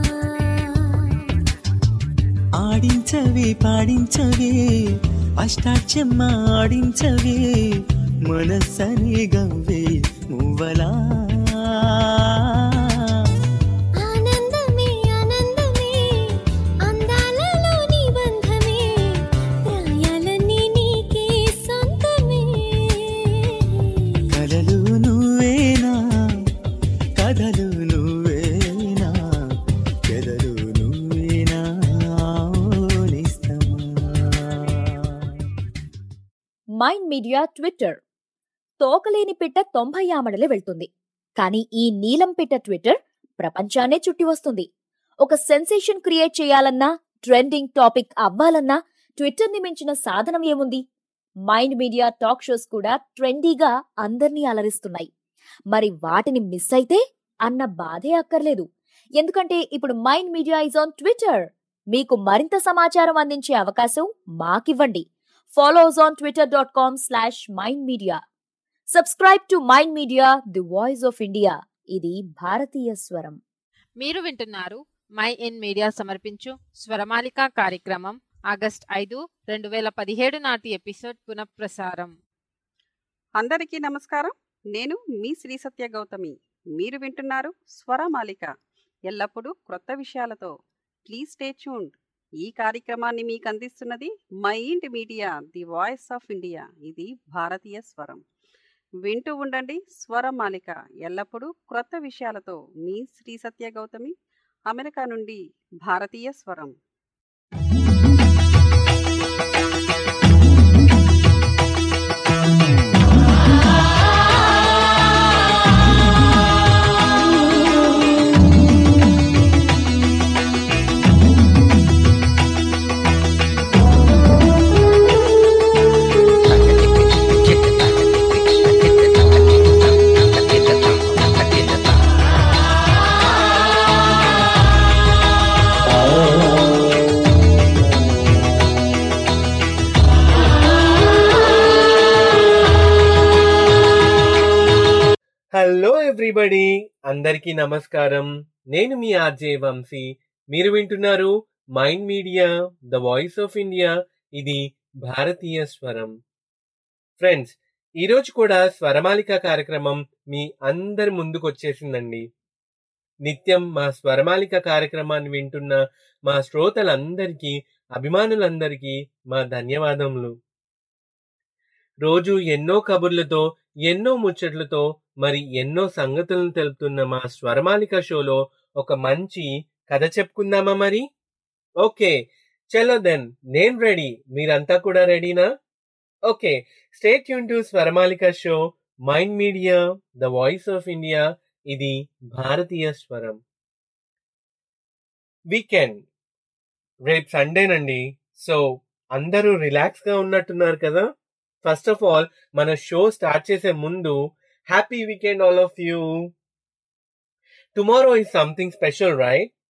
ఆడించవే పాడించవే అష్టాచమ్మ ఆడించవే మనసనే గవ్వే మువ్వలా ఆనందమే ఆనందమే అందాలలో నిబంధమే ప్రాయాలన్నీ నీకే సొంతమే కలలు నువ్వేనా కథలు నువ్వేనా ఎదలు నువ్వేనా ఓ నిస్తమా మైండ్ మీడియా ట్విట్టర్ తోకలేని పిట్ట తొంభై ఆమడలే వెళ్తుంది కానీ ఈ నీలం పిట్ట ట్విట్టర్ ప్రపంచాన్నే చుట్టి వస్తుంది ఒక సెన్సేషన్ క్రియేట్ చేయాలన్నా ట్రెండింగ్ టాపిక్ అవ్వాలన్నా ట్విట్టర్ ని మించిన సాధనం ఏముంది మైండ్ మీడియా టాక్ షోస్ కూడా ట్రెండీగా అందర్నీ అలరిస్తున్నాయి మరి వాటిని మిస్ అయితే అన్న బాధే అక్కర్లేదు ఎందుకంటే ఇప్పుడు Mind Media is on Twitter మీకు మరింత సమాచారం అందించే అవకాశం మాకివ్వండి Follow us on twitter.com slash mind media. Subscribe to Mind Media, the voice of India. ఇది భారతీయ స్వరం మీరు వింటున్నారు మై ఇన్ మీడియా సమర్పించు స్వరమాలిక కార్యక్రమం ఆగస్ట్ ఐదు రెండు వేల పదిహేడు నాటి ఎపిసోడ్ పునఃప్రసారం అందరికీ నమస్కారం నేను మీ శ్రీ సత్య గౌతమి మీరు వింటున్నారు స్వరమాలిక ఎల్లప్పుడూ క్రొత్త విషయాలతో ప్లీజ్ స్టే ట్యూన్డ్ ఈ కార్యక్రమాన్ని మీకు అందిస్తున్నది Mind Media the voice of India ఇది భారతీయ స్వరం వింటూ ఉండండి స్వరమాలిక ఎల్లప్పుడూ క్రొత్త విషయాలతో మీ శ్రీ సత్య గౌతమి అమెరికా నుండి భారతీయ స్వరం హలో ఎవ్రీబడి అందరికీ నమస్కారం నేను మీ ఆర్జే వంశీ మీరు వింటున్నారు Mind Media the voice of India ఇది భారతీయ స్వరం ఫ్రెండ్స్ ఈరోజు కూడా స్వరమాలిక కార్యక్రమం మీ అందరి ముందుకు వచ్చేసిందండి నిత్యం మా స్వరమాలిక కార్యక్రమాన్ని వింటున్న మా శ్రోతలందరికీ అభిమానులందరికీ మా ధన్యవాదములు రోజు ఎన్నో కబుర్లతో ఎన్నో ముచ్చట్లతో మరి ఎన్నో సంగతులను తెలుపుతున్న మా స్వరమాలిక షోలో ఒక మంచి కథ చెప్పుకుందామా మరి ఓకే చలో దెన్ నేను రెడీ మీరంతా కూడా రెడీనా ఓకే స్టేట్ యూన్ to Swaramalika show Mind Media the voice of India ఇది భారతీయ స్వరం వీకెండ్ రేపు సండేనండి సో అందరూ రిలాక్స్ గా ఉన్నట్టున్నారు కదా ఫస్ట్ ఆఫ్ ఆల్ మన షో స్టార్ట్ చేసే ముందు happy weekend all of you tomorrow is something special right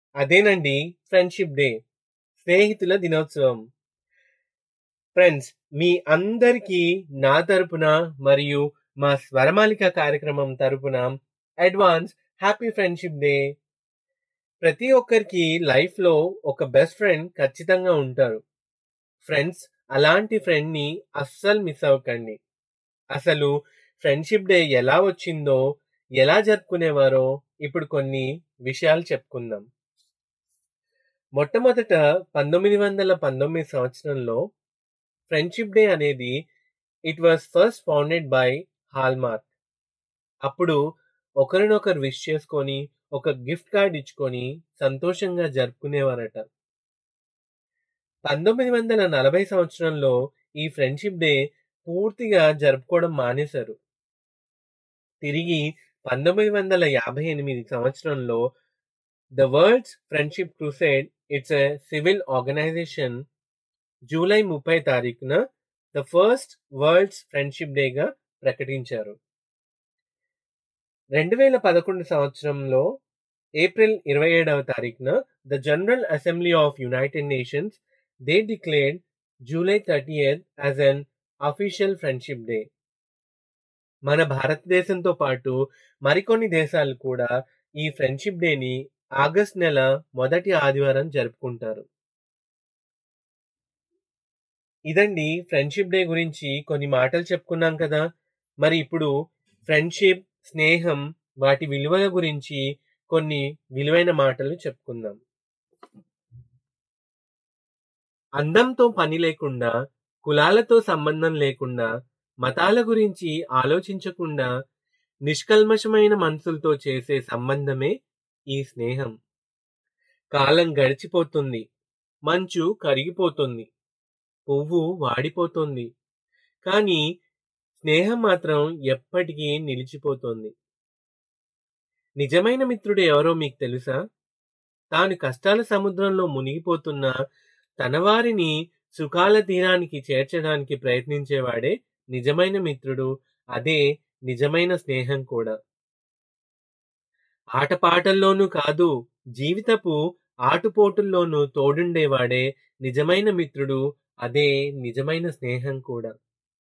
అదేనండి ఫ్రెండ్షిప్ డే స్నేహితుల దినోత్సవం ఫ్రెండ్స్ మీ అందరికీ నా తరపున మరియు మా స్వరమాలిక కార్యక్రమం తరపున అడ్వాన్స్ హ్యాపీ ఫ్రెండ్షిప్ డే ప్రతి ఒక్కరికి లైఫ్లో ఒక బెస్ట్ ఫ్రెండ్ ఖచ్చితంగా ఉంటారు ఫ్రెండ్స్ అలాంటి ఫ్రెండ్ని అస్సలు మిస్ అవ్వకండి అసలు ఫ్రెండ్షిప్ డే ఎలా వచ్చిందో ఎలా జరుపుకునేవారో ఇప్పుడు కొన్ని విషయాలు చెప్పుకుందాం మొట్టమొదట పంతొమ్మిది వందల పంతొమ్మిది సంవత్సరంలో ఫ్రెండ్షిప్ డే అనేది it was first founded by Hallmark అప్పుడు ఒకరినొకరు విష్ చేసుకొని ఒక గిఫ్ట్ కార్డ్ ఇచ్చుకొని సంతోషంగా జరుపుకునేవారట పంతొమ్మిది వందల నలభై సంవత్సరంలో ఈ ఫ్రెండ్షిప్ డే పూర్తిగా జరుపుకోవడం మానేశారు తిరిగి పంతొమ్మిది వందల యాభై ఎనిమిది సంవత్సరంలో the world's friendship crusade it's a civil organization July ముప్పై తారీఖున ద ఫస్ట్ వరల్డ్స్ ఫ్రెండ్షిప్ డేగా ప్రకటించారు రెండు వేల పదకొండు సంవత్సరంలో ఏప్రిల్ ఇరవై ఏడవ తారీఖున the general assembly of United Nations they declared July thirty eighth as an official friendship day మన భారతదేశంతో పాటు మరికొన్ని దేశాలు కూడా ఈ ఫ్రెండ్షిప్ డేని ఆగస్ట్ నెల మొదటి ఆదివారం జరుపుకుంటారు ఇదండి ఫ్రెండ్షిప్ డే గురించి కొన్ని మాటలు చెప్పుకున్నాం కదా మరి ఇప్పుడు ఫ్రెండ్షిప్ స్నేహం వాటి విలువల గురించి కొన్ని విలువైన మాటలు చెప్పుకుందాం అందంతో పని లేకుండా కులాలతో సంబంధం లేకుండా మతాల గురించి ఆలోచించకుండా నిష్కల్మషమైన మనసులతో చేసే సంబంధమే ఈ స్నేహం కాలం గడిచిపోతుంది మంచు కరిగిపోతుంది పువ్వు వాడిపోతుంది కానీ స్నేహం మాత్రం ఎప్పటికీ నిలిచిపోతుంది నిజమైన మిత్రుడు ఎవరో మీకు తెలుసా తాను కష్టాల సముద్రంలో మునిగిపోతున్న తన వారిని సుఖాల తీరానికి చేర్చడానికి ప్రయత్నించేవాడే నిజమైన మిత్రుడు అదే నిజమైన స్నేహం కూడా ఆటపాటల్లోనూ కాదు జీవితపు ఆటుపోటుల్లోనూ తోడుండేవాడే నిజమైన మిత్రుడు అదే నిజమైన స్నేహం కూడా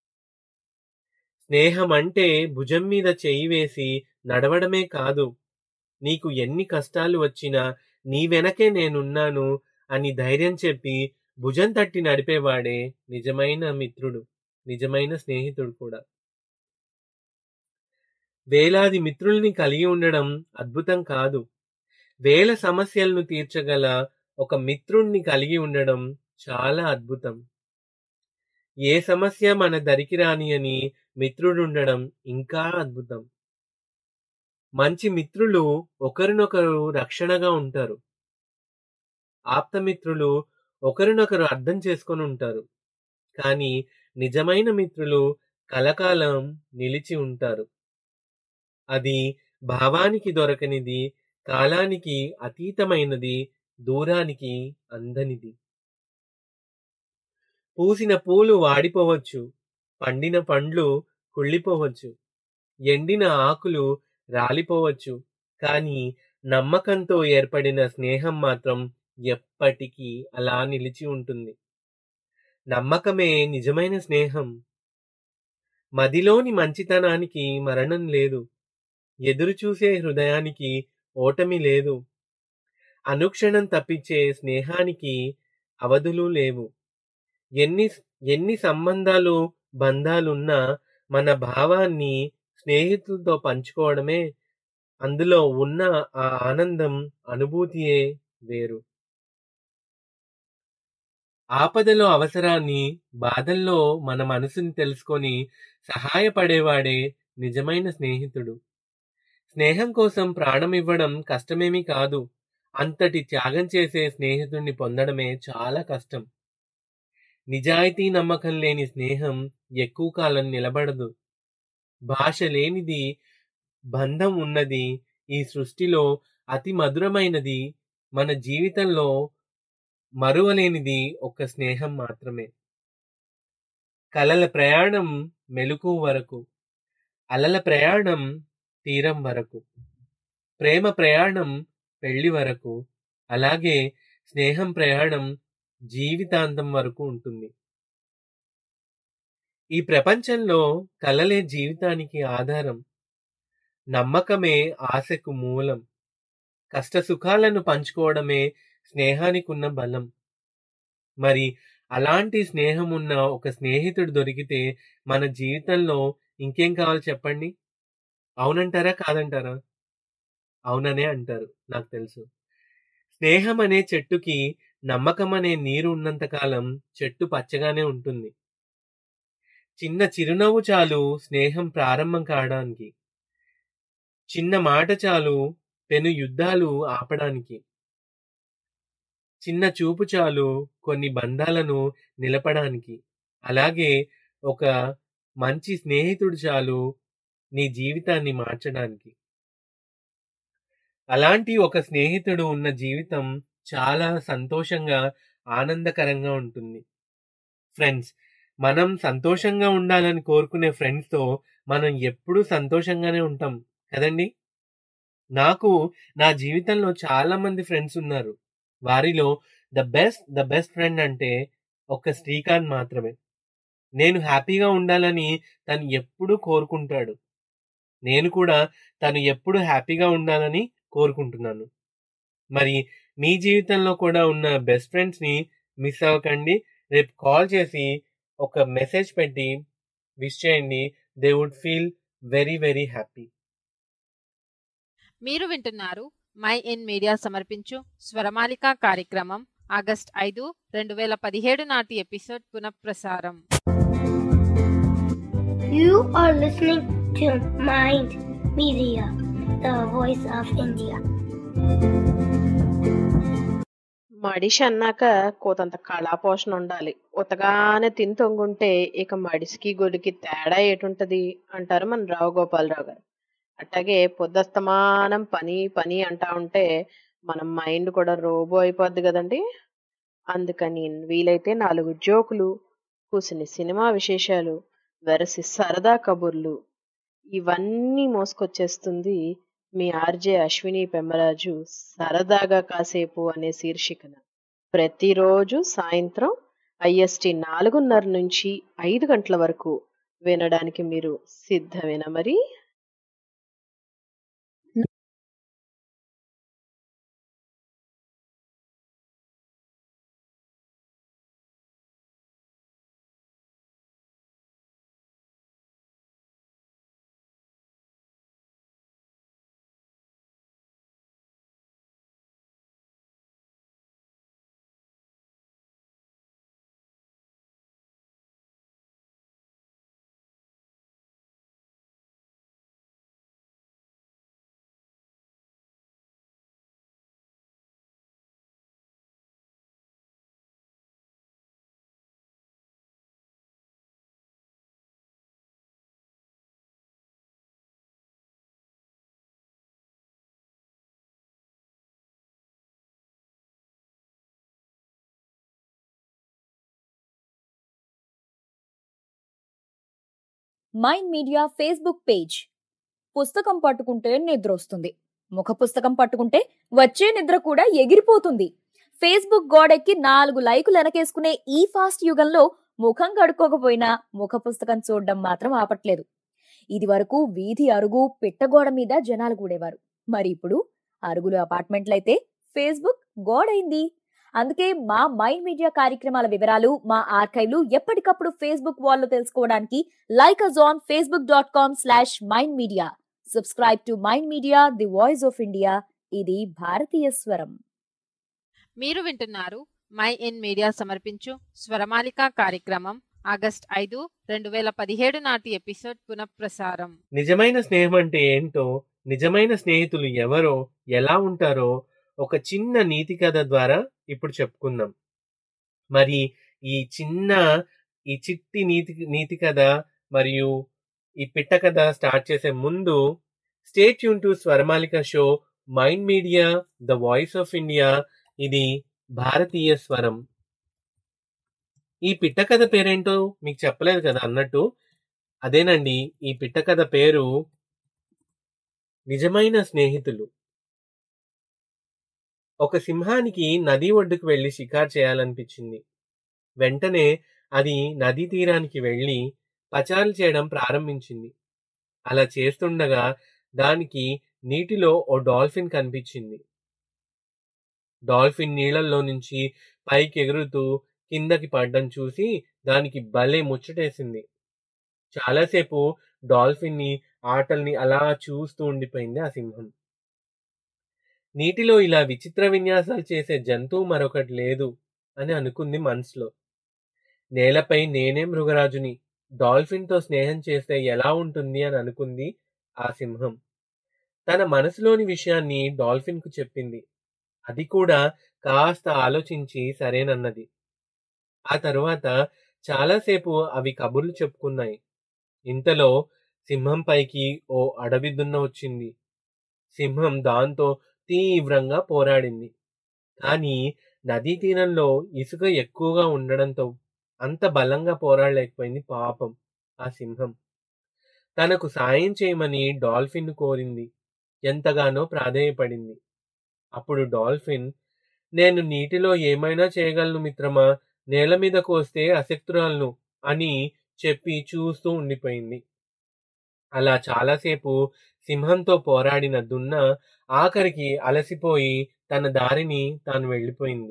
స్నేహం అంటే భుజం మీద చెయ్యి వేసి నడవడమే కాదు నీకు ఎన్ని కష్టాలు వచ్చినా నీ వెనకే నేనున్నాను అని ధైర్యం చెప్పి భుజం తట్టి నడిపేవాడే నిజమైన మిత్రుడు నిజమైన స్నేహితుడు కూడా వేలాది మిత్రుల్ని కలిగి ఉండడం అద్భుతం కాదు వేల సమస్యలను తీర్చగల ఒక మిత్రుణ్ణి కలిగి ఉండడం చాలా అద్భుతం ఏ సమస్య మన దరికి రాని అని మిత్రుడుండడం ఇంకా అద్భుతం మంచి మిత్రులు ఒకరినొకరు రక్షణగా ఉంటారు ఆప్తమిత్రులు ఒకరినొకరు అర్థం చేసుకొని ఉంటారు కానీ నిజమైన మిత్రులు కలకాలం నిలిచి ఉంటారు అది భావానికి దొరకనిది కాలానికి అతీతమైనది దూరానికి అందనిది పూసిన పూలు వాడిపోవచ్చు పండిన పండ్లు కుళ్ళిపోవచ్చు ఎండిన ఆకులు రాలిపోవచ్చు కానీ నమ్మకంతో ఏర్పడిన స్నేహం మాత్రం ఎప్పటికీ అలా నిలిచి ఉంటుంది నమ్మకమే నిజమైన స్నేహం మదిలోని మంచితనానికి మరణం లేదు ఎదురుచూసే హృదయానికి ఓటమి లేదు అనుక్షణం తప్పించే స్నేహానికి అవధులు లేవు ఎన్ని ఎన్ని సంబంధాలు బంధాలున్నా మన భావాన్ని స్నేహితులతో పంచుకోవడమే అందులో ఉన్న ఆ ఆనందం అనుభూతియే వేరు ఆపదలో అవసరాన్ని బాధల్లో మన మనసుని తెలుసుకొని సహాయపడేవాడే నిజమైన స్నేహితుడు స్నేహం కోసం ప్రాణం ఇవ్వడం కష్టమేమీ కాదు అంతటి త్యాగం చేసే స్నేహితుడిని పొందడమే చాలా కష్టం నిజాయితీ నమ్మకం లేని స్నేహం ఎక్కువ కాలం నిలబడదు భాష లేనిది బంధం ఉన్నది ఈ సృష్టిలో అతి మధురమైనది మన జీవితంలో మరువలేనిది ఒక స్నేహం మాత్రమే కలల ప్రయాణం మెలకు వరకు అలల ప్రయాణం తీరం వరకు ప్రేమ ప్రయాణం పెళ్లి వరకు అలాగే స్నేహం ప్రయాణం జీవితాంతం వరకు ఉంటుంది ఈ ప్రపంచంలో కలలే జీవితానికి ఆధారం నమ్మకమే ఆశకు మూలం కష్ట సుఖాలను పంచుకోవడమే స్నేహానికి ఉన్న బలం మరి అలాంటి స్నేహం ఉన్న ఒక స్నేహితుడు దొరికితే మన జీవితంలో ఇంకేం కావాలి చెప్పండి అవునంటారా కాదంటారా అవుననే అంటారు నాకు తెలుసు స్నేహం అనే చెట్టుకి నమ్మకం అనే నీరు ఉన్నంతకాలం చెట్టు పచ్చగానే ఉంటుంది చిన్న చిరునవ్వు చాలు స్నేహం ప్రారంభం కావడానికి చిన్న మాట చాలు పెను యుద్ధాలు ఆపడానికి చిన్న చూపు చాలు కొన్ని బంధాలను నిలపడానికి అలాగే ఒక మంచి స్నేహితుడు చాలు నీ జీవితాన్ని మార్చడానికి అలాంటి ఒక స్నేహితుడు ఉన్న జీవితం చాలా సంతోషంగా ఆనందకరంగా ఉంటుంది ఫ్రెండ్స్ మనం సంతోషంగా ఉండాలని కోరుకునే ఫ్రెండ్స్తో మనం ఎప్పుడూ సంతోషంగానే ఉంటాం కదండి నాకు నా జీవితంలో చాలా మంది ఫ్రెండ్స్ ఉన్నారు వారిలో the best the best friend అంటే ఒక శ్రీకాంత్ మాత్రమే నేను హ్యాపీగా ఉండాలని తను ఎప్పుడూ కోరుకుంటాడు నేను కూడా తను ఎప్పుడు హ్యాపీగా ఉండాలని కోరుకుంటున్నాను మరి మీ జీవితంలో కూడా ఉన్న బెస్ట్ ఫ్రెండ్స్ని మిస్ అవ్వకండి రేపు కాల్ చేసి ఒక మెసేజ్ పెట్టి విష్ చేయండి they would feel very very happy మీరు వింటున్నారు మై ఇన్ మీడియా సమర్పించు స్వరమాలిక కార్యక్రమం ఆగస్ట్ ఐదు రెండు వేల పదిహేడు నాటి ఎపిసోడ్ పునఃప్రసారం You are listening to Mind Media, the voice of India. మడిషి అన్నాక కోతంత కళాపోషణ ఉండాలి ఉతగానే తిని తొంగుంటే ఇక మడిసికి గొడికి తేడా ఏటుంటది అంటారు మన రావు గోపాలరావు గారు అట్లాగే పొద్దస్తమానం పని పని అంటా ఉంటే మన మైండ్ కూడా రోబో అయిపోద్ది కదండి అందుకని వీలైతే నాలుగు జోకులు కూసిన సినిమా విశేషాలు వెరసి సరదా కబుర్లు ఇవన్నీ మోసుకొచ్చేస్తుంది మీ ఆర్జే అశ్విని పెమ్మరాజు సరదాగా కాసేపు అనే శీర్షికన ప్రతిరోజు సాయంత్రం ఐఎస్టి నాలుగున్నర నుంచి ఐదు గంటల వరకు వినడానికి మీరు సిద్ధమేనా మరి మైండ్ మీడియా ఫేస్బుక్ పేజ్ పుస్తకం పట్టుకుంటే నిద్ర వస్తుంది ముఖ పుస్తకం పట్టుకుంటే వచ్చే నిద్ర కూడా ఎగిరిపోతుంది ఫేస్బుక్ గోడెక్కి నాలుగు లైకులు వెనకేసుకునే ఈ ఫాస్ట్ యుగంలో ముఖం కడుక్కోకపోయినా ముఖ పుస్తకం చూడడం మాత్రం ఆపట్లేదు ఇది వరకు వీధి అరుగు పిట్టగోడ మీద జనాలు కూడేవారు మరి ఇప్పుడు అరుగులు అపార్ట్మెంట్లయితే ఫేస్బుక్ గోడైంది అందుకే మా మైండ్ మీడియా కార్యక్రమాల వివరాలు మా ఆర్కైవ్లు ఎప్పటికప్పుడు ఫేస్బుక్ వాల్లో తెలుసుకోవడానికి like us on Facebook dot com slash Mind Media subscribe to Mind Media the voice of India ఇది భారతీయ స్వరం మీరు వింటున్నారు మై ఇన్ మీడియా సమర్పించు స్వరమాలిక కార్యక్రమం ఆగస్ట్ ఐదు రెండు వేల పదిహేడు నాటి ఎపిసోడ్ పునఃప్రసారం నిజమైన స్నేహం అంటే ఏంటో నిజమైన స్నేహితులు ఎవరో ఎలా ఉంటారో ఒక చిన్న నీతి కథ ద్వారా ఇప్పుడు చెప్పుకుందాం మరి ఈ చిన్న ఈ చిట్టి నీతి నీతి కథ మరియు ఈ పిట్ట కథ స్టార్ట్ చేసే ముందు స్టేట్ యూన్ to Swaramalika show Mind Media the voice of India ఇది భారతీయ స్వరం ఈ పిట్ట కథ పేరేంటో మీకు చెప్పలేదు కదా అన్నట్టు అదేనండి ఈ పిట్ట కథ పేరు నిజమైన స్నేహితులు ఒక సింహానికి నది ఒడ్డుకు వెళ్లి షికారు చేయాలనిపించింది వెంటనే అది నదీ తీరానికి వెళ్లి పచారులు చేయడం ప్రారంభించింది అలా చేస్తుండగా దానికి నీటిలో ఓ డాల్ఫిన్ కనిపించింది డాల్ఫిన్ నీళ్లలో నుంచి పైకి ఎగురుతూ కిందకి పడ్డం చూసి దానికి భలే ముచ్చటేసింది చాలాసేపు డాల్ఫిన్ ని ఆటల్ని అలా చూస్తూ ఉండిపోయింది ఆ సింహం నీటిలో ఇలా విచిత్ర విన్యాసాలు చేసే జంతువు మరొకటి లేదు అని అనుకుంది మనసులో నేలపై నేనే మృగరాజుని డాల్ఫిన్తో స్నేహం చేస్తే ఎలా ఉంటుంది అని అనుకుంది ఆ సింహం తన మనసులోని విషయాన్ని డాల్ఫిన్కు చెప్పింది అది కూడా కాస్త ఆలోచించి సరేనన్నది ఆ తరువాత చాలాసేపు అవి కబుర్లు చెప్పుకున్నాయి ఇంతలో సింహం పైకి ఓ అడవి దున్న వచ్చింది సింహం దాంతో తీవ్రంగా పోరాడింది కానీ నదీ తీరంలో ఇసుక ఎక్కువగా ఉండడంతో అంత బలంగా పోరాడలేకపోయింది పాపం ఆ సింహం తనకు సాయం చేయమని డాల్ఫిన్ కోరింది ఎంతగానో ప్రాధేయపడింది అప్పుడు డాల్ఫిన్ నేను నీటిలో ఏమైనా చేయగలను మిత్రమా నేల మీదకు వస్తే అశక్తురాలను అని చెప్పి చూస్తూ ఉండిపోయింది అలా చాలాసేపు సింహంతో పోరాడిన దున్న ఆఖరికి అలసిపోయి తన దారిని తాను వెళ్ళిపోయింది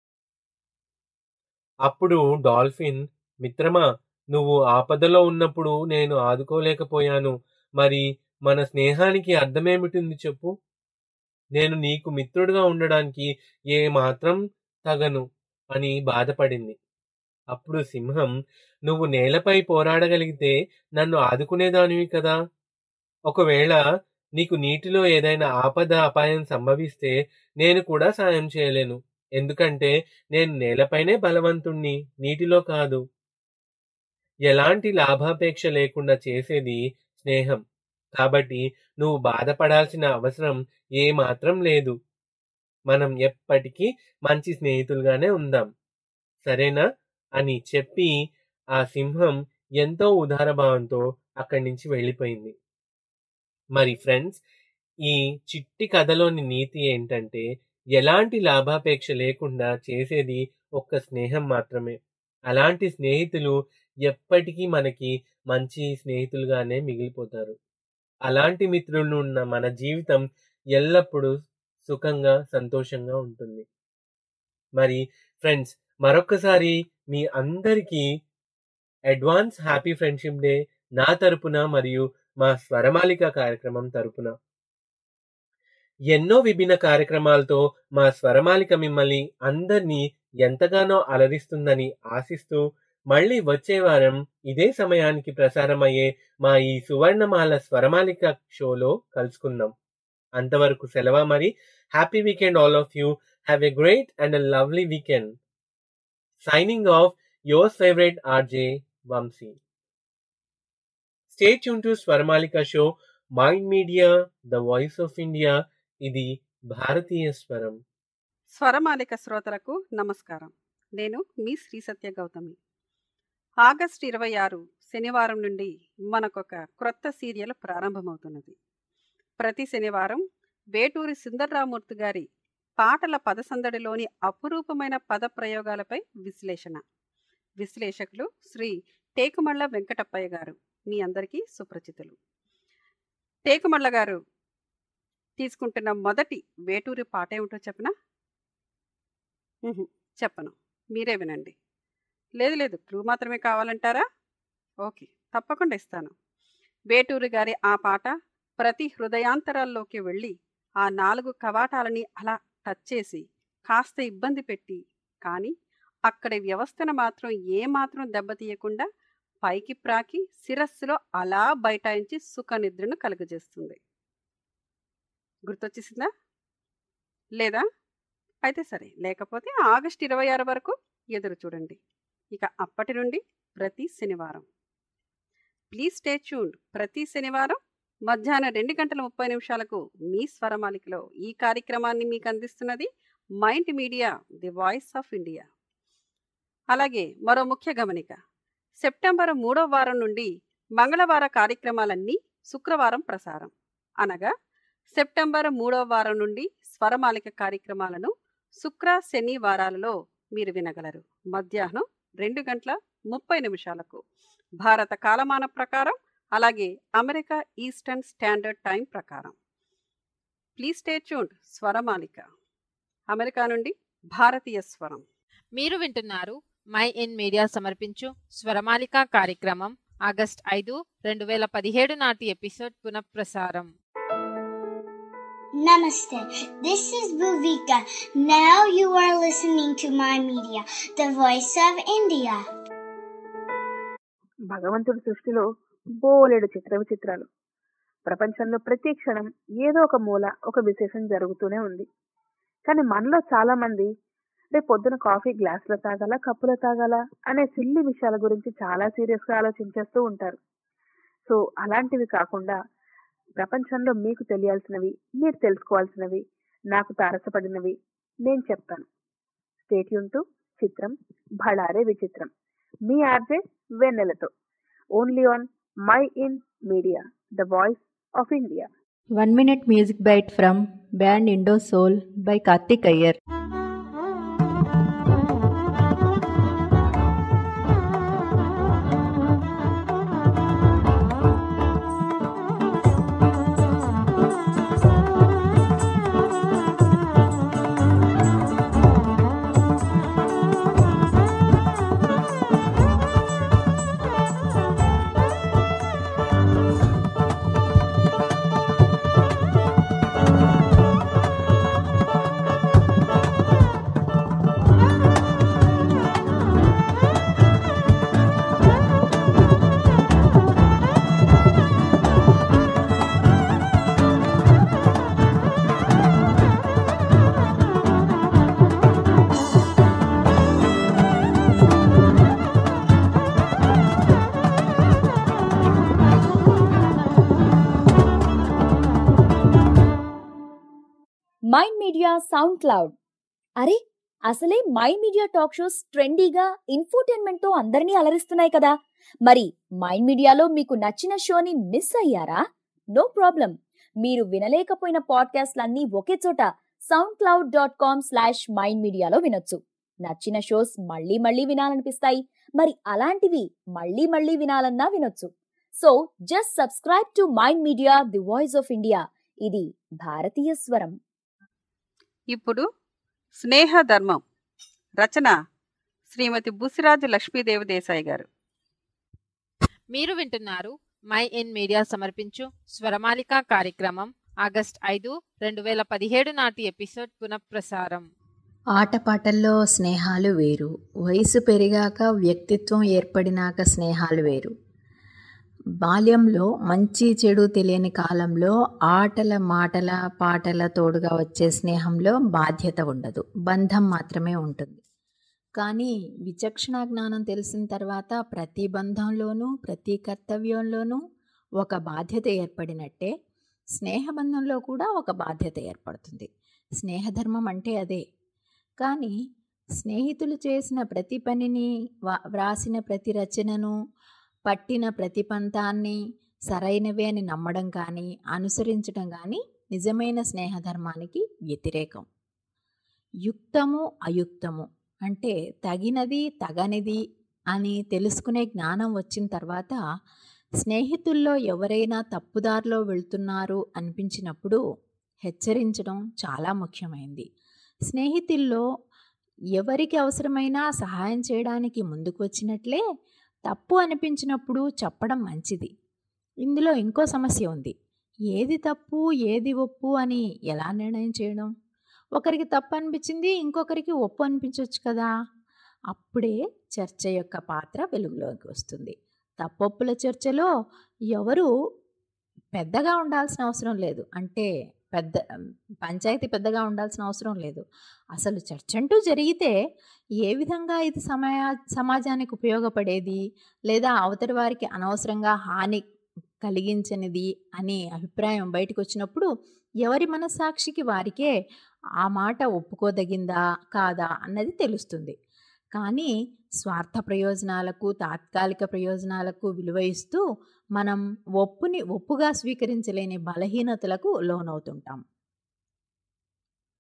అప్పుడు డాల్ఫిన్ మిత్రమా నువ్వు ఆపదలో ఉన్నప్పుడు నేను ఆదుకోలేకపోయాను మరి మన స్నేహానికి అర్థమేమిటింది చెప్పు నేను నీకు మిత్రుడిగా ఉండడానికి ఏ మాత్రం తగను అని బాధపడింది అప్పుడు సింహం నువ్వు నేలపై పోరాడగలిగితే నన్ను ఆదుకునేదానివి కదా ఒకవేళ నీకు నీటిలో ఏదైనా ఆపద అపాయం సంభవిస్తే నేను కూడా సాయం చేయలేను ఎందుకంటే నేను నేలపైనే బలవంతుణ్ణి నీటిలో కాదు ఎలాంటి లాభాపేక్ష లేకుండా చేసేది స్నేహం కాబట్టి నువ్వు బాధపడాల్సిన అవసరం ఏ మాత్రం లేదు మనం ఎప్పటికీ మంచి స్నేహితులుగానే ఉందాం సరేనా అని చెప్పి ఆ సింహం ఎంతో ఉదారభావంతో అక్కడి నుంచి వెళ్ళిపోయింది మరి ఫ్రెండ్స్ ఈ చిట్టి కథలోని నీతి ఏంటంటే ఎలాంటి లాభాపేక్ష లేకుండా చేసేది ఒక్క స్నేహం మాత్రమే అలాంటి స్నేహితులు ఎప్పటికీ మనకి మంచి స్నేహితులుగానే మిగిలిపోతారు అలాంటి మిత్రులు ఉన్న మన జీవితం ఎల్లప్పుడూ సుఖంగా సంతోషంగా ఉంటుంది మరి ఫ్రెండ్స్ మరొక్కసారి మీ అందరికీ అడ్వాన్స్ హ్యాపీ ఫ్రెండ్షిప్ డే నా తరపున మరియు మా స్వరమాలిక కార్యక్రమం తరపున ఎన్నో విభిన్న కార్యక్రమాలతో మా స్వరమాలిక మిమ్మల్ని అందరినీ ఎంతగానో అలరిస్తుందని ఆశిస్తూ మళ్ళీ వచ్చే వారం ఇదే సమయానికి ప్రసారమయ్యే మా ఈ సువర్ణమాల స్వరమాలిక షోలో కలుసుకుందాం అంతవరకు సెలవు మరి happy weekend all of you have a great and a lovely weekend signing off your favourite RJ Vamshi stay tune to Swaramalika show Mind Media the voice of India ఇది భారతీయ స్వరం స్వరమాలిక శ్రోతలకు నమస్కారం నేను మీ శ్రీ సత్య గౌతమి ఆగస్టు ఇరవై ఆరు శనివారం నుండి మనకొక క్రొత్త సీరియల్ ప్రారంభమవుతున్నది ప్రతి శనివారం వేటూరి సుందర్రామూర్తి గారి పాటల పదసందడిలోని అపురూపమైన పద ప్రయోగాలపై విశ్లేషణ విశ్లేషకులు శ్రీ టేకుమళ్ళ వెంకటప్పయ్య గారు మీ అందరికీ సుపరిచితులు టేకుమళ్ళ గారు తీసుకుంటున్న మొదటి వేటూరి పాట ఏమిటో చెప్పనా ఉహుం, చెప్పను మీరే వినండి లేదు లేదు క్లూ మాత్రమే కావాలంటారా ఓకే తప్పకుండా ఇస్తాను వేటూరి గారి ఆ పాట ప్రతి హృదయాంతరాల్లోకి వెళ్ళి ఆ నాలుగు కవాటాలని అలా టచ్ చేసి కాస్త ఇబ్బంది పెట్టి కానీ అక్కడి వ్యవస్థను మాత్రం ఏమాత్రం దెబ్బతీయకుండా పైకి ప్రాకి శిరస్సులో అలా బైఠాయించి సుఖ నిద్రను కలుగజేస్తుంది గుర్తొచ్చేసిందా లేదా అయితే సరే లేకపోతే ఆగస్ట్ ఇరవై ఆరు వరకు ఎదురు చూడండి ఇక అప్పటి నుండి ప్రతి శనివారం ప్లీజ్ స్టే ట్యూన్డ్ ప్రతి శనివారం మధ్యాహ్నం రెండు గంటల ముప్పై నిమిషాలకు మీ స్వరమాలికలో ఈ కార్యక్రమాన్ని మీకు అందిస్తున్నది Mind Media the voice of India అలాగే మరో ముఖ్య గమనిక సెప్టెంబర్ మూడో వారం నుండి మంగళవార కార్యక్రమాలన్నీ శుక్రవారం ప్రసారం అనగా సెప్టెంబర్ మూడో వారం నుండి స్వరమాలిక కార్యక్రమాలను శుక్ర శని వారాలలో మీరు వినగలరు మధ్యాహ్నం రెండు గంటల ముప్పై నిమిషాలకు భారత కాలమాన ప్రకారం అలాగే అమెరికా ఈస్టర్న్ స్టాండర్డ్ టైం ప్రకారం please stay tuned Swaramalika America నుండి భారతీయ స్వరం మీరు వింటున్నారు మై ఇన్ మీడియా సమర్పించు స్వరమాలిక కార్యక్రమం ఆగస్ట్ ఐదు రెండు వేల పదిహేడు నాటి ఎపిసోడ్ పునఃప్రసారం Namaste. This is Bhuvika. Now you are listening to my media, the voice of India. భగవంతుడి సృష్టిలో బోలెడు చిత్ర విచిత్రాలు ప్రపంచంలో ప్రతి క్షణం ఏదో ఒక మూల ఒక విశేషం జరుగుతూనే ఉంది కానీ మనలో చాలా మంది రేపు పొద్దున కాఫీ గ్లాసులో తాగాల కప్పులో తాగాల అనే సిల్లి విషయాల గురించి చాలా సీరియస్ గా ఆలోచించేస్తూ ఉంటారు సో అలాంటివి కాకుండా ప్రపంచంలో మీకు తెలియాల్సినవి మీరు తెలుసుకోవాల్సినవి నాకు తారసపడినవి నేను చెప్తాను స్టేట్యూన్ టు చిత్రం భళారే విచిత్రం మీ ఆర్జే వెన్నెలతో only on Mind Media the voice of India One minute music bite from band Indo Soul by Karthik Iyer. Mind Media SoundCloud అరే అసలే మైండ్ మీడియా టాక్ షోస్ ట్రెండీగా infotainment తో అందరినీ అలరిస్తున్నాయి కదా మరి mind మీడియాలో మీకు నచ్చిన షోని మిస్ అయ్యారా నో ప్రాబ్లం మీరు వినలేకపోయిన పాడ్కాస్ట్లన్నీ ఒకే చోట SoundCloud dot com slash Mind మీడియాలో వినొచ్చు నచ్చిన షోస్ మళ్ళీ మళ్ళీ వినాలనిపిస్తాయి మరి అలాంటివి మళ్ళీ మళ్ళీ వినాలన్నా వినొచ్చు so just subscribe to Mind Media the voice of India ఇది భారతీయ స్వరం ఇప్పుడు స్నేహ ధర్మం రచన శ్రీమతి బుసిరాజు లక్ష్మీదేవి దేశాయి గారు మీరు వింటున్నారు మై ఇన్ మీడియా సమర్పించు స్వరమాలిక కార్యక్రమం ఆగస్ట్ ఐదు రెండు వేల పదిహేడు నాటి ఎపిసోడ్ పునఃప్రసారం ఆటపాటల్లో స్నేహాలు వేరు వయసు పెరిగాక వ్యక్తిత్వం ఏర్పడినాక స్నేహాలు వేరు బాల్యంలో మంచి చెడు తెలియని కాలంలో ఆటల మాటల పాటల తోడుగా వచ్చే స్నేహంలో బాధ్యత ఉండదు బంధం మాత్రమే ఉంటుంది కానీ విచక్షణ జ్ఞానం తెలిసిన తర్వాత ప్రతి బంధంలోనూ ప్రతి కర్తవ్యంలోనూ ఒక బాధ్యత ఏర్పడినట్టే స్నేహబంధంలో కూడా ఒక బాధ్యత ఏర్పడుతుంది స్నేహధర్మం అంటే అదే కానీ స్నేహితులు చేసిన ప్రతి పనిని వా- వ్రాసిన ప్రతి రచనను పట్టిన ప్రతి పంతాన్ని సరైనవే అని నమ్మడం కానీ అనుసరించడం కానీ నిజమైన స్నేహధర్మానికి వ్యతిరేకం యుక్తము అయుక్తము అంటే తగినది తగనిది అని తెలుసుకునే జ్ఞానం వచ్చిన తర్వాత స్నేహితుల్లో ఎవరైనా తప్పుదారిలో వెళ్తున్నారు అనిపించినప్పుడు హెచ్చరించడం చాలా ముఖ్యమైంది స్నేహితుల్లో ఎవరికి అవసరమైనా సహాయం చేయడానికి ముందుకు వచ్చినట్లే తప్పు అనిపించినప్పుడు చెప్పడం మంచిది ఇందులో ఇంకో సమస్య ఉంది ఏది తప్పు ఏది ఒప్పు అని ఎలా నిర్ణయం చేయడం ఒకరికి తప్పు అనిపించింది ఇంకొకరికి ఒప్పు అనిపించవచ్చు కదా అప్పుడే చర్చ యొక్క పాత్ర వెలుగులోకి వస్తుంది తప్పొప్పుల చర్చలో ఎవరు పెద్దగా ఉండాల్సిన అవసరం లేదు అంటే పెద్ద పంచాయతీ పెద్దగా ఉండాల్సిన అవసరం లేదు అసలు చర్చ అంటూ జరిగితే ఏ విధంగా ఇది సమయా సమాజానికి ఉపయోగపడేది లేదా అవతలి వారికి అనవసరంగా హాని కలిగించనిది అనే అభిప్రాయం బయటకు వచ్చినప్పుడు ఎవరి మనస్సాక్షికి వారికే ఆ మాట ఒప్పుకోదగిందా కాదా అన్నది తెలుస్తుంది కానీ స్వార్థ ప్రయోజనాలకు తాత్కాలిక ప్రయోజనాలకు విలువ ఇస్తూ మనం ఒప్పుని ఒప్పుగా స్వీకరించలేని బలహీనతలకు లోనవుతుంటాం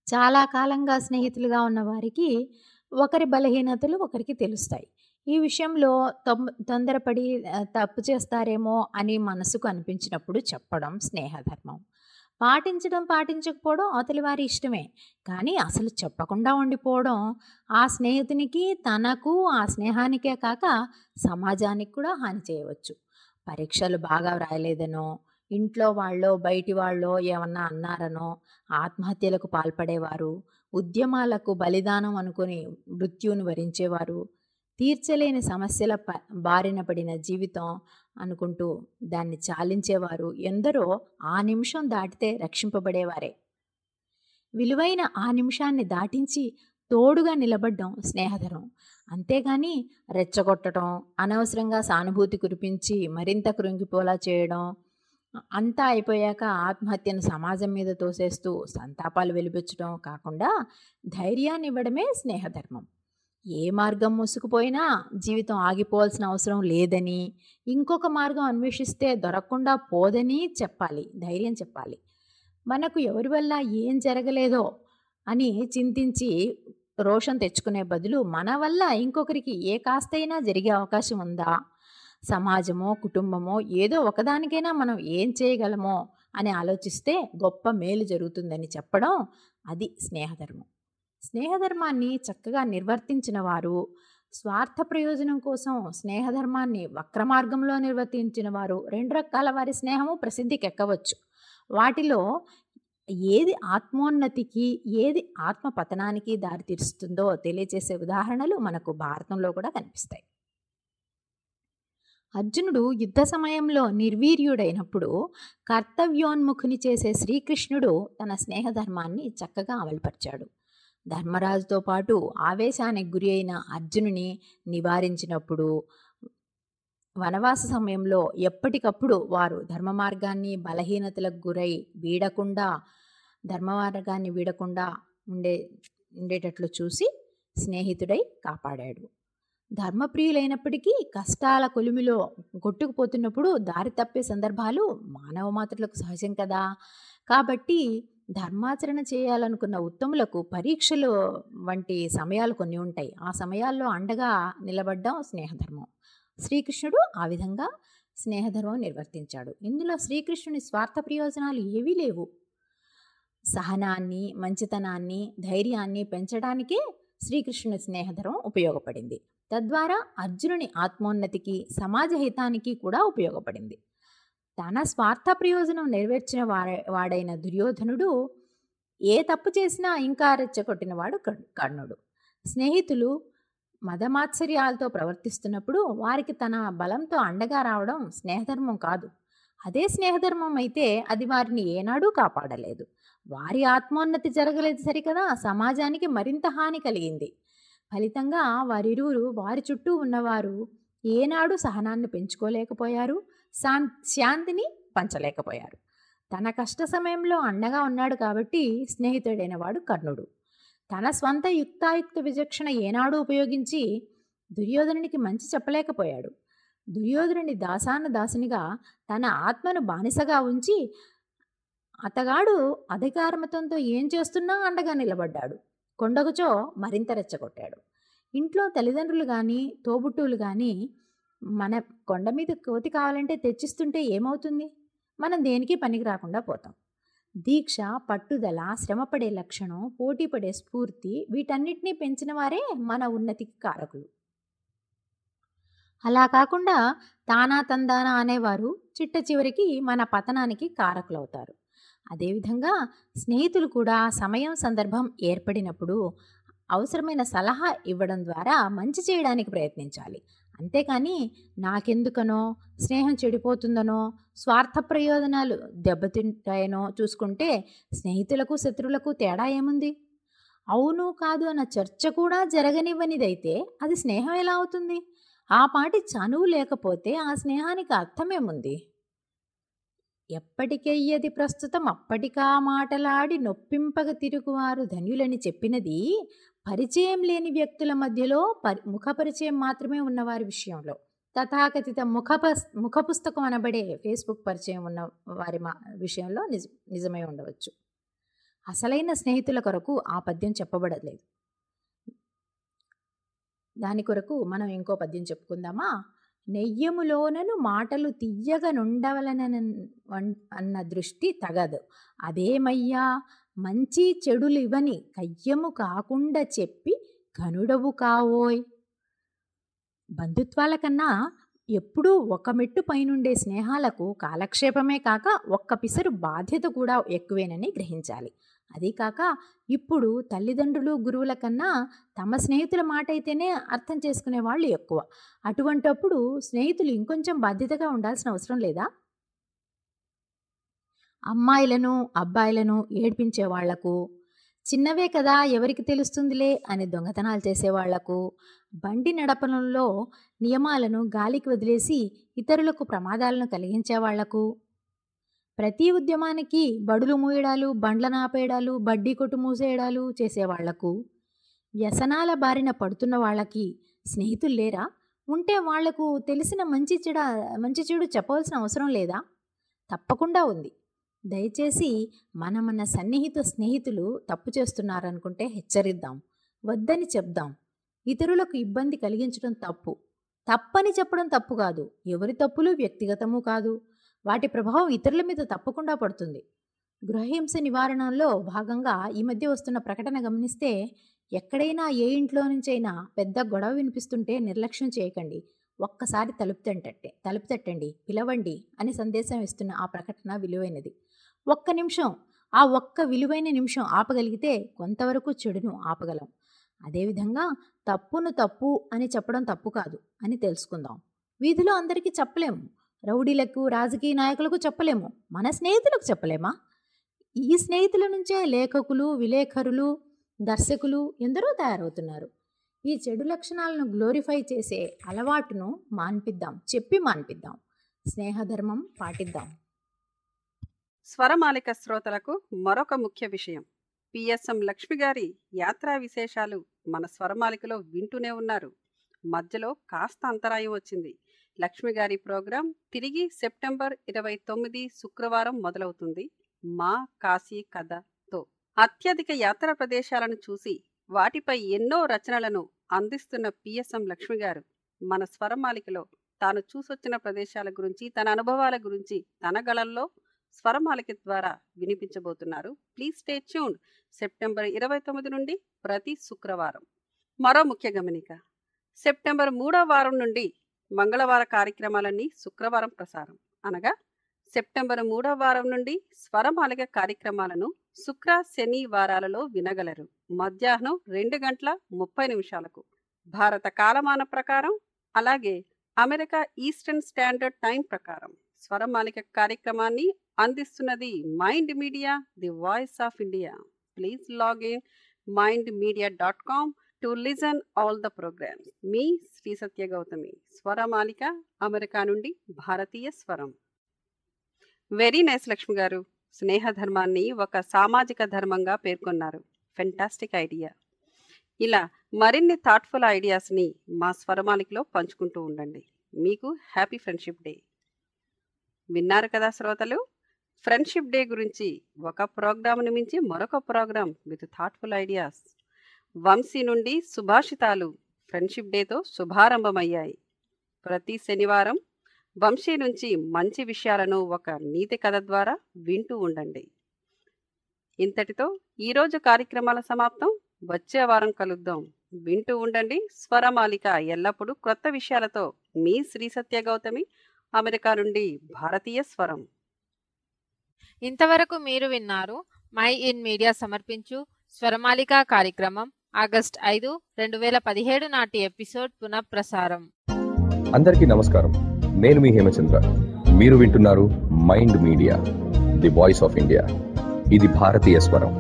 చాలా కాలంగా స్నేహితులుగా ఉన్న వారికి ఒకరి బలహీనతలు ఒకరికి తెలుస్తాయి ఈ విషయంలో తొం తొందరపడి ఆ, తప్పు చేస్తారేమో అని మనసుకు అనిపించినప్పుడు చెప్పడం స్నేహధర్మం పాటించడం పాటించకపోవడం అవతలి వారి ఇష్టమే కానీ అసలు చెప్పకుండా ఉండిపోవడం ఆ స్నేహితునికి తనకు ఆ స్నేహానికే కాక సమాజానికి కూడా హాని చేయవచ్చు పరీక్షలు బాగా వ్రాయలేదనో ఇంట్లో వాళ్ళో బయటి వాళ్ళో ఏమన్నా అన్నారనో ఆత్మహత్యలకు పాల్పడేవారు ఉద్యమాలకు బలిదానం అనుకుని మృత్యువును వరించేవారు తీర్చలేని సమస్యల ప బారిన పడిన జీవితం అనుకుంటూ దాన్ని చాలించేవారు ఎందరో ఆ నిమిషం దాటితే రక్షింపబడేవారే విలువైన ఆ నిమిషాన్ని దాటించి తోడుగా నిలబడ్డం స్నేహధరం అంతేగాని రెచ్చగొట్టడం అనవసరంగా సానుభూతి కురిపించి మరింత కృంగిపోలా చేయడం అంతా అయిపోయాక ఆత్మహత్యను సమాజం మీద తోసేస్తూ సంతాపాలు వెలిపించడం కాకుండా ధైర్యాన్ని ఇవ్వడమే స్నేహధర్మం ఏ మార్గం మూసుకుపోయినా జీవితం ఆగిపోవాల్సిన అవసరం లేదని ఇంకొక మార్గం అన్వేషిస్తే దొరకకుండా పోదని చెప్పాలి ధైర్యం చెప్పాలి మనకు ఎవరి వల్ల ఏం జరగలేదో అని చింతించి రోషం తెచ్చుకునే బదులు మన వల్ల ఇంకొకరికి ఏ కాస్తైనా జరిగే అవకాశం ఉందా సమాజమో కుటుంబమో ఏదో ఒకదానికైనా మనం ఏం చేయగలమో అని ఆలోచిస్తే గొప్ప మేలు జరుగుతుందని చెప్పడం అది స్నేహధర్మం స్నేహధర్మాన్ని చక్కగా నిర్వర్తించిన వారు స్వార్థ ప్రయోజనం కోసం స్నేహధర్మాన్ని వక్రమార్గంలో నిర్వర్తించిన వారు రెండు రకాల వారి స్నేహము ప్రసిద్ధికి ఎక్కవచ్చు వాటిలో ఏది ఆత్మోన్నతికి ఏది ఆత్మ పతనానికి దారితీరుస్తుందో తెలియజేసే ఉదాహరణలు మనకు భారతంలో కూడా కనిపిస్తాయి అర్జునుడు యుద్ధ సమయంలో నిర్వీర్యుడైనప్పుడు కర్తవ్యోన్ముఖుని చేసే శ్రీకృష్ణుడు తన స్నేహధర్మాన్ని చక్కగా అమలుపరిచాడు ధర్మరాజుతో పాటు ఆవేశానికి గురి అయిన అర్జునుని నివారించినప్పుడు వనవాస సమయంలో ఎప్పటికప్పుడు వారు ధర్మ మార్గాన్ని బలహీనతలకు గురై వీడకుండా ధర్మ మార్గాన్ని వీడకుండా ఉండే ఉండేటట్లు చూసి స్నేహితుడై కాపాడాడు ధర్మప్రియులైనప్పటికీ కష్టాల కొలిమిలో కొట్టుకుపోతున్నప్పుడు దారి తప్పే సందర్భాలు మానవ మాత్రలకు సహజం కదా కాబట్టి ధర్మాచరణ చేయాలనుకున్న ఉత్తములకు పరీక్షలు వంటి సమయాలు కొన్ని ఉంటాయి ఆ సమయాల్లో అండగా నిలబడ్డం స్నేహధర్మం శ్రీకృష్ణుడు ఆ విధంగా స్నేహధర్మం నిర్వర్తించాడు ఇందులో శ్రీకృష్ణుని స్వార్థ ప్రయోజనాలు ఏవీ లేవు సహనాన్ని మంచితనాన్ని ధైర్యాన్ని పెంచడానికే శ్రీకృష్ణుని స్నేహధర్మం ఉపయోగపడింది తద్వారా అర్జునుని ఆత్మోన్నతికి సమాజ హితానికి కూడా ఉపయోగపడింది తన స్వార్థ ప్రయోజనం నెరవేర్చిన వాడ వాడైన దుర్యోధనుడు ఏ తప్పు చేసినా ఇంకా రెచ్చగొట్టినవాడు కర్- కర్ణుడు స్నేహితులు మదమాత్సర్యాలతో ప్రవర్తిస్తున్నప్పుడు వారికి తన బలంతో అండగా రావడం స్నేహధర్మం కాదు అదే స్నేహధర్మం అయితే అది వారిని ఏనాడూ కాపాడలేదు వారి ఆత్మోన్నతి జరగలేదు సరికదా సమాజానికి మరింత హాని కలిగింది ఫలితంగా వారిరువురు వారి చుట్టూ ఉన్నవారు ఏనాడు సహనాన్ని పెంచుకోలేకపోయారు శాం శాంతిని పంచలేకపోయారు తన కష్ట సమయంలో అండగా ఉన్నాడు కాబట్టి స్నేహితుడైన వాడు కర్ణుడు తన స్వంత యుక్తాయుక్త విచక్షణ ఏనాడు ఉపయోగించి దుర్యోధనునికి మంచి చెప్పలేకపోయాడు దుర్యోధనుని దాసాన దాసునిగా తన ఆత్మను బానిసగా ఉంచి అతగాడు అధికారమతంతో ఏం చేస్తున్నా అండగా నిలబడ్డాడు కొండగుచో మరింత రెచ్చగొట్టాడు ఇంట్లో తల్లిదండ్రులు కానీ తోబుట్టువులు కానీ మన కొండ మీద కోతి కావాలంటే తెచ్చిస్తుంటే ఏమవుతుంది మనం దేనికి పనికి రాకుండా పోతాం దీక్ష పట్టుదల శ్రమపడే లక్షణం పోటీపడే స్ఫూర్తి వీటన్నిటినీ పెంచిన వారే మన ఉన్నతికి కారకులు అలా కాకుండా తానా తందానా అనేవారు చిట్ట చివరికి మన పతనానికి కారకులవుతారు అదేవిధంగా స్నేహితులు కూడా సమయం సందర్భం ఏర్పడినప్పుడు అవసరమైన సలహా ఇవ్వడం ద్వారా మంచి చేయడానికి ప్రయత్నించాలి అంతేకాని నాకెందుకనో స్నేహం చెడిపోతుందనో స్వార్థ ప్రయోజనాలు దెబ్బతింటాయనో చూసుకుంటే స్నేహితులకు శత్రువులకు తేడా ఏముంది అవును కాదు అన్న చర్చ కూడా జరగనివ్వనిదైతే అది స్నేహం ఎలా అవుతుంది ఆ పాటి చనువు లేకపోతే ఆ స్నేహానికి అర్థమేముంది ఎప్పటికెయ్యది ప్రస్తుతం అప్పటికా మాటలాడి నొప్పింపగ తిరుగువారు ధన్యులని చెప్పినది పరిచయం లేని వ్యక్తుల మధ్యలో పరి ముఖ పరిచయం మాత్రమే ఉన్నవారి విషయంలో తథాకథిత ముఖ పస్ ముఖ పుస్తకం అనబడే ఫేస్బుక్ పరిచయం ఉన్న వారి మా విషయంలో నిజ నిజమై ఉండవచ్చు అసలైన స్నేహితుల కొరకు ఆ పద్యం చెప్పబడలేదు దాని కొరకు మనం ఇంకో పద్యం చెప్పుకుందామా నెయ్యములోనను మాటలు తీయగనుండవలన అన్న దృష్టి తగదు అదేమయ్యా మంచి చెడులు ఇవని కయ్యము కాకుండా చెప్పి కనుడవు కావోయ్ బంధుత్వాల కన్నా ఎప్పుడూ ఒక మెట్టు పైనుండే స్నేహాలకు కాలక్షేపమే కాక ఒక్క పిసరు బాధ్యత కూడా ఎక్కువేనని గ్రహించాలి అదీ కాక ఇప్పుడు తల్లిదండ్రులు గురువుల కన్నా తమ స్నేహితుల మాట అయితేనే అర్థం చేసుకునే వాళ్ళు ఎక్కువ అటువంటప్పుడు స్నేహితులు ఇంకొంచెం బాధ్యతగా ఉండాల్సిన అవసరం లేదా అమ్మాయిలను అబ్బాయిలను ఏడ్పించే వాళ్లకు చిన్నవే కదా ఎవరికి తెలుస్తుందిలే అని దొంగతనాలు చేసేవాళ్లకు బండి నడపడంలో నియమాలను గాలికి వదిలేసి ఇతరులకు ప్రమాదాలను కలిగించే వాళ్లకు ప్రతి ఉద్యమానికి బడులు మూయడాలు బండ్లను ఆపేయడాలు బడ్డీ కొట్టు మూసేయడాలు చేసేవాళ్లకు వ్యసనాల బారిన పడుతున్న వాళ్ళకి స్నేహితులు లేరా ఉంటే వాళ్లకు తెలిసిన మంచి చెడ మంచి చెడు చెప్పవలసిన అవసరం లేదా తప్పకుండా ఉంది దయచేసి మన మన సన్నిహిత స్నేహితులు తప్పు చేస్తున్నారనుకుంటే హెచ్చరిద్దాం వద్దని చెప్దాం ఇతరులకు ఇబ్బంది కలిగించడం తప్పు తప్పని చెప్పడం తప్పు కాదు ఎవరి తప్పులు వ్యక్తిగతము కాదు వాటి ప్రభావం ఇతరుల మీద తప్పకుండా పడుతుంది గృహహింస నివారణలో భాగంగా ఈ మధ్య వస్తున్న ప్రకటన గమనిస్తే ఎక్కడైనా ఏ ఇంట్లో నుంచైనా పెద్ద గొడవ వినిపిస్తుంటే నిర్లక్ష్యం చేయకండి ఒక్కసారి తలుపు తట్టండి తలుపు తట్టండి పిలవండి అని సందేశం ఇస్తున్న ఆ ప్రకటన విలువైనది ఒక్క నిమిషం ఆ ఒక్క విలువైన నిమిషం ఆపగలిగితే కొంతవరకు చెడును ఆపగలం అదేవిధంగా తప్పును తప్పు అని చెప్పడం తప్పు కాదు అని తెలుసుకుందాం వీధిలో అందరికీ చెప్పలేము రౌడీలకు రాజకీయ నాయకులకు చెప్పలేము మన స్నేహితులకు చెప్పలేమా ఈ స్నేహితుల నుంచే లేఖకులు విలేఖరులు దర్శకులు ఎందరో తయారవుతున్నారు ఈ చెడు లక్షణాలను గ్లోరిఫై చేసే అలవాటును మాన్పిద్దాం చెప్పి మాన్పిద్దాం స్నేహధర్మం పాటిద్దాం స్వరమాలిక శ్రోతలకు మరొక ముఖ్య విషయం పిఎస్ఎం లక్ష్మి గారి యాత్రా విశేషాలు మన స్వరమాలికలో వింటూనే ఉన్నారు మధ్యలో కాస్త అంతరాయం వచ్చింది లక్ష్మి గారి ప్రోగ్రాం తిరిగి సెప్టెంబర్ ఇరవై తొమ్మిది శుక్రవారం మొదలవుతుంది మా కాశీ కథతో అత్యధిక యాత్రా ప్రదేశాలను చూసి వాటిపై ఎన్నో రచనలను అందిస్తున్న పిఎస్ఎం లక్ష్మి గారు మన స్వరమాలికలో తాను చూసొచ్చిన ప్రదేశాల గురించి తన అనుభవాల గురించి తన గళంలో స్వరమాలిక ద్వారా వినిపించబోతున్నారు ప్లీజ్ స్టే ట్యూన్ సెప్టెంబర్ ఇరవై తొమ్మిది నుండి ప్రతి శుక్రవారం మరో ముఖ్య గమనిక సెప్టెంబర్ మూడో వారం నుండి మంగళవార కార్యక్రమాలన్నీ శుక్రవారం ప్రసారం అనగా సెప్టెంబర్ మూడో వారం నుండి స్వరమాలిక కార్యక్రమాలను శుక్ర శని వారాలలో వినగలరు మధ్యాహ్నం రెండు గంటల ముప్పై నిమిషాలకు భారత కాలమాన ప్రకారం అలాగే అమెరికా ఈస్టర్న్ స్టాండర్డ్ టైం ప్రకారం స్వరమాలిక కార్యక్రమాన్ని అందిస్తున్నది Mind Media the voice of India please log in Mind Media dot com to listen all the programs మీ శ్రీ సత్య గౌతమి స్వరమాలిక అమెరికా నుండి భారతీయ స్వరం వెరీ నైస్ లక్ష్మి గారు స్నేహ ధర్మాన్ని ఒక సామాజిక ధర్మంగా పేర్కొన్నారు ఫెంటాస్టిక్ ఐడియా ఇలా మరిన్ని థాట్ఫుల్ ఐడియాస్ని మా స్వరమాలికలో పంచుకుంటూ ఉండండి మీకు హ్యాపీ ఫ్రెండ్షిప్ డే విన్నారు కదా శ్రోతలు ఫ్రెండ్షిప్ డే గురించి ఒక ప్రోగ్రామ్ని మించి మరొక program with thoughtful ideas Vamshi నుండి సుభాషితాలు ఫ్రెండ్షిప్ డేతో శుభారంభమయ్యాయి ప్రతి శనివారం వంశీ నుంచి మంచి విషయాలను ఒక నీతి కథ ద్వారా వింటూ ఉండండి ఇంతటితో ఈరోజు కార్యక్రమాల సమాప్తం వచ్చే వారం కలుద్దాం వింటూ ఉండండి స్వరమాలిక ఎల్లప్పుడూ క్రొత్త విషయాలతో మీ శ్రీ సత్య గౌతమి అమెరికా నుండి భారతీయ స్వరం ఇంతవరకు మీరు విన్నారు మై ఇన్ మీడియా సమర్పించు స్వరమాలిక కార్యక్రమం ఆగస్ట్ ఐదు రెండు వేల పదిహేడు నాటి ఎపిసోడ్ పునఃప్రసారం అందరికీ నమస్కారం నేను మీ హేమచంద్ర మీరు వింటున్నారు Mind Media the voice of India ఇది భారతీయ స్వరం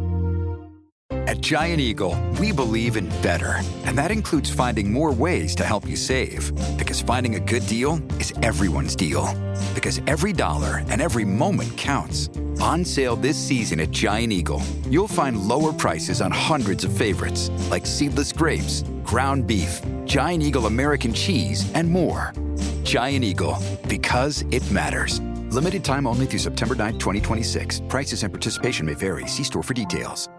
At Giant Eagle, we believe in better, and that includes finding more ways to help you save. Because finding a good deal is everyone's deal. Because every dollar and every moment counts. On sale this season at Giant Eagle, you'll find lower prices on hundreds of favorites like seedless grapes, ground beef, Giant Eagle American cheese, and more. Giant Eagle, because it matters. Limited time only through September 9, 2026. Prices and participation may vary. See store for details.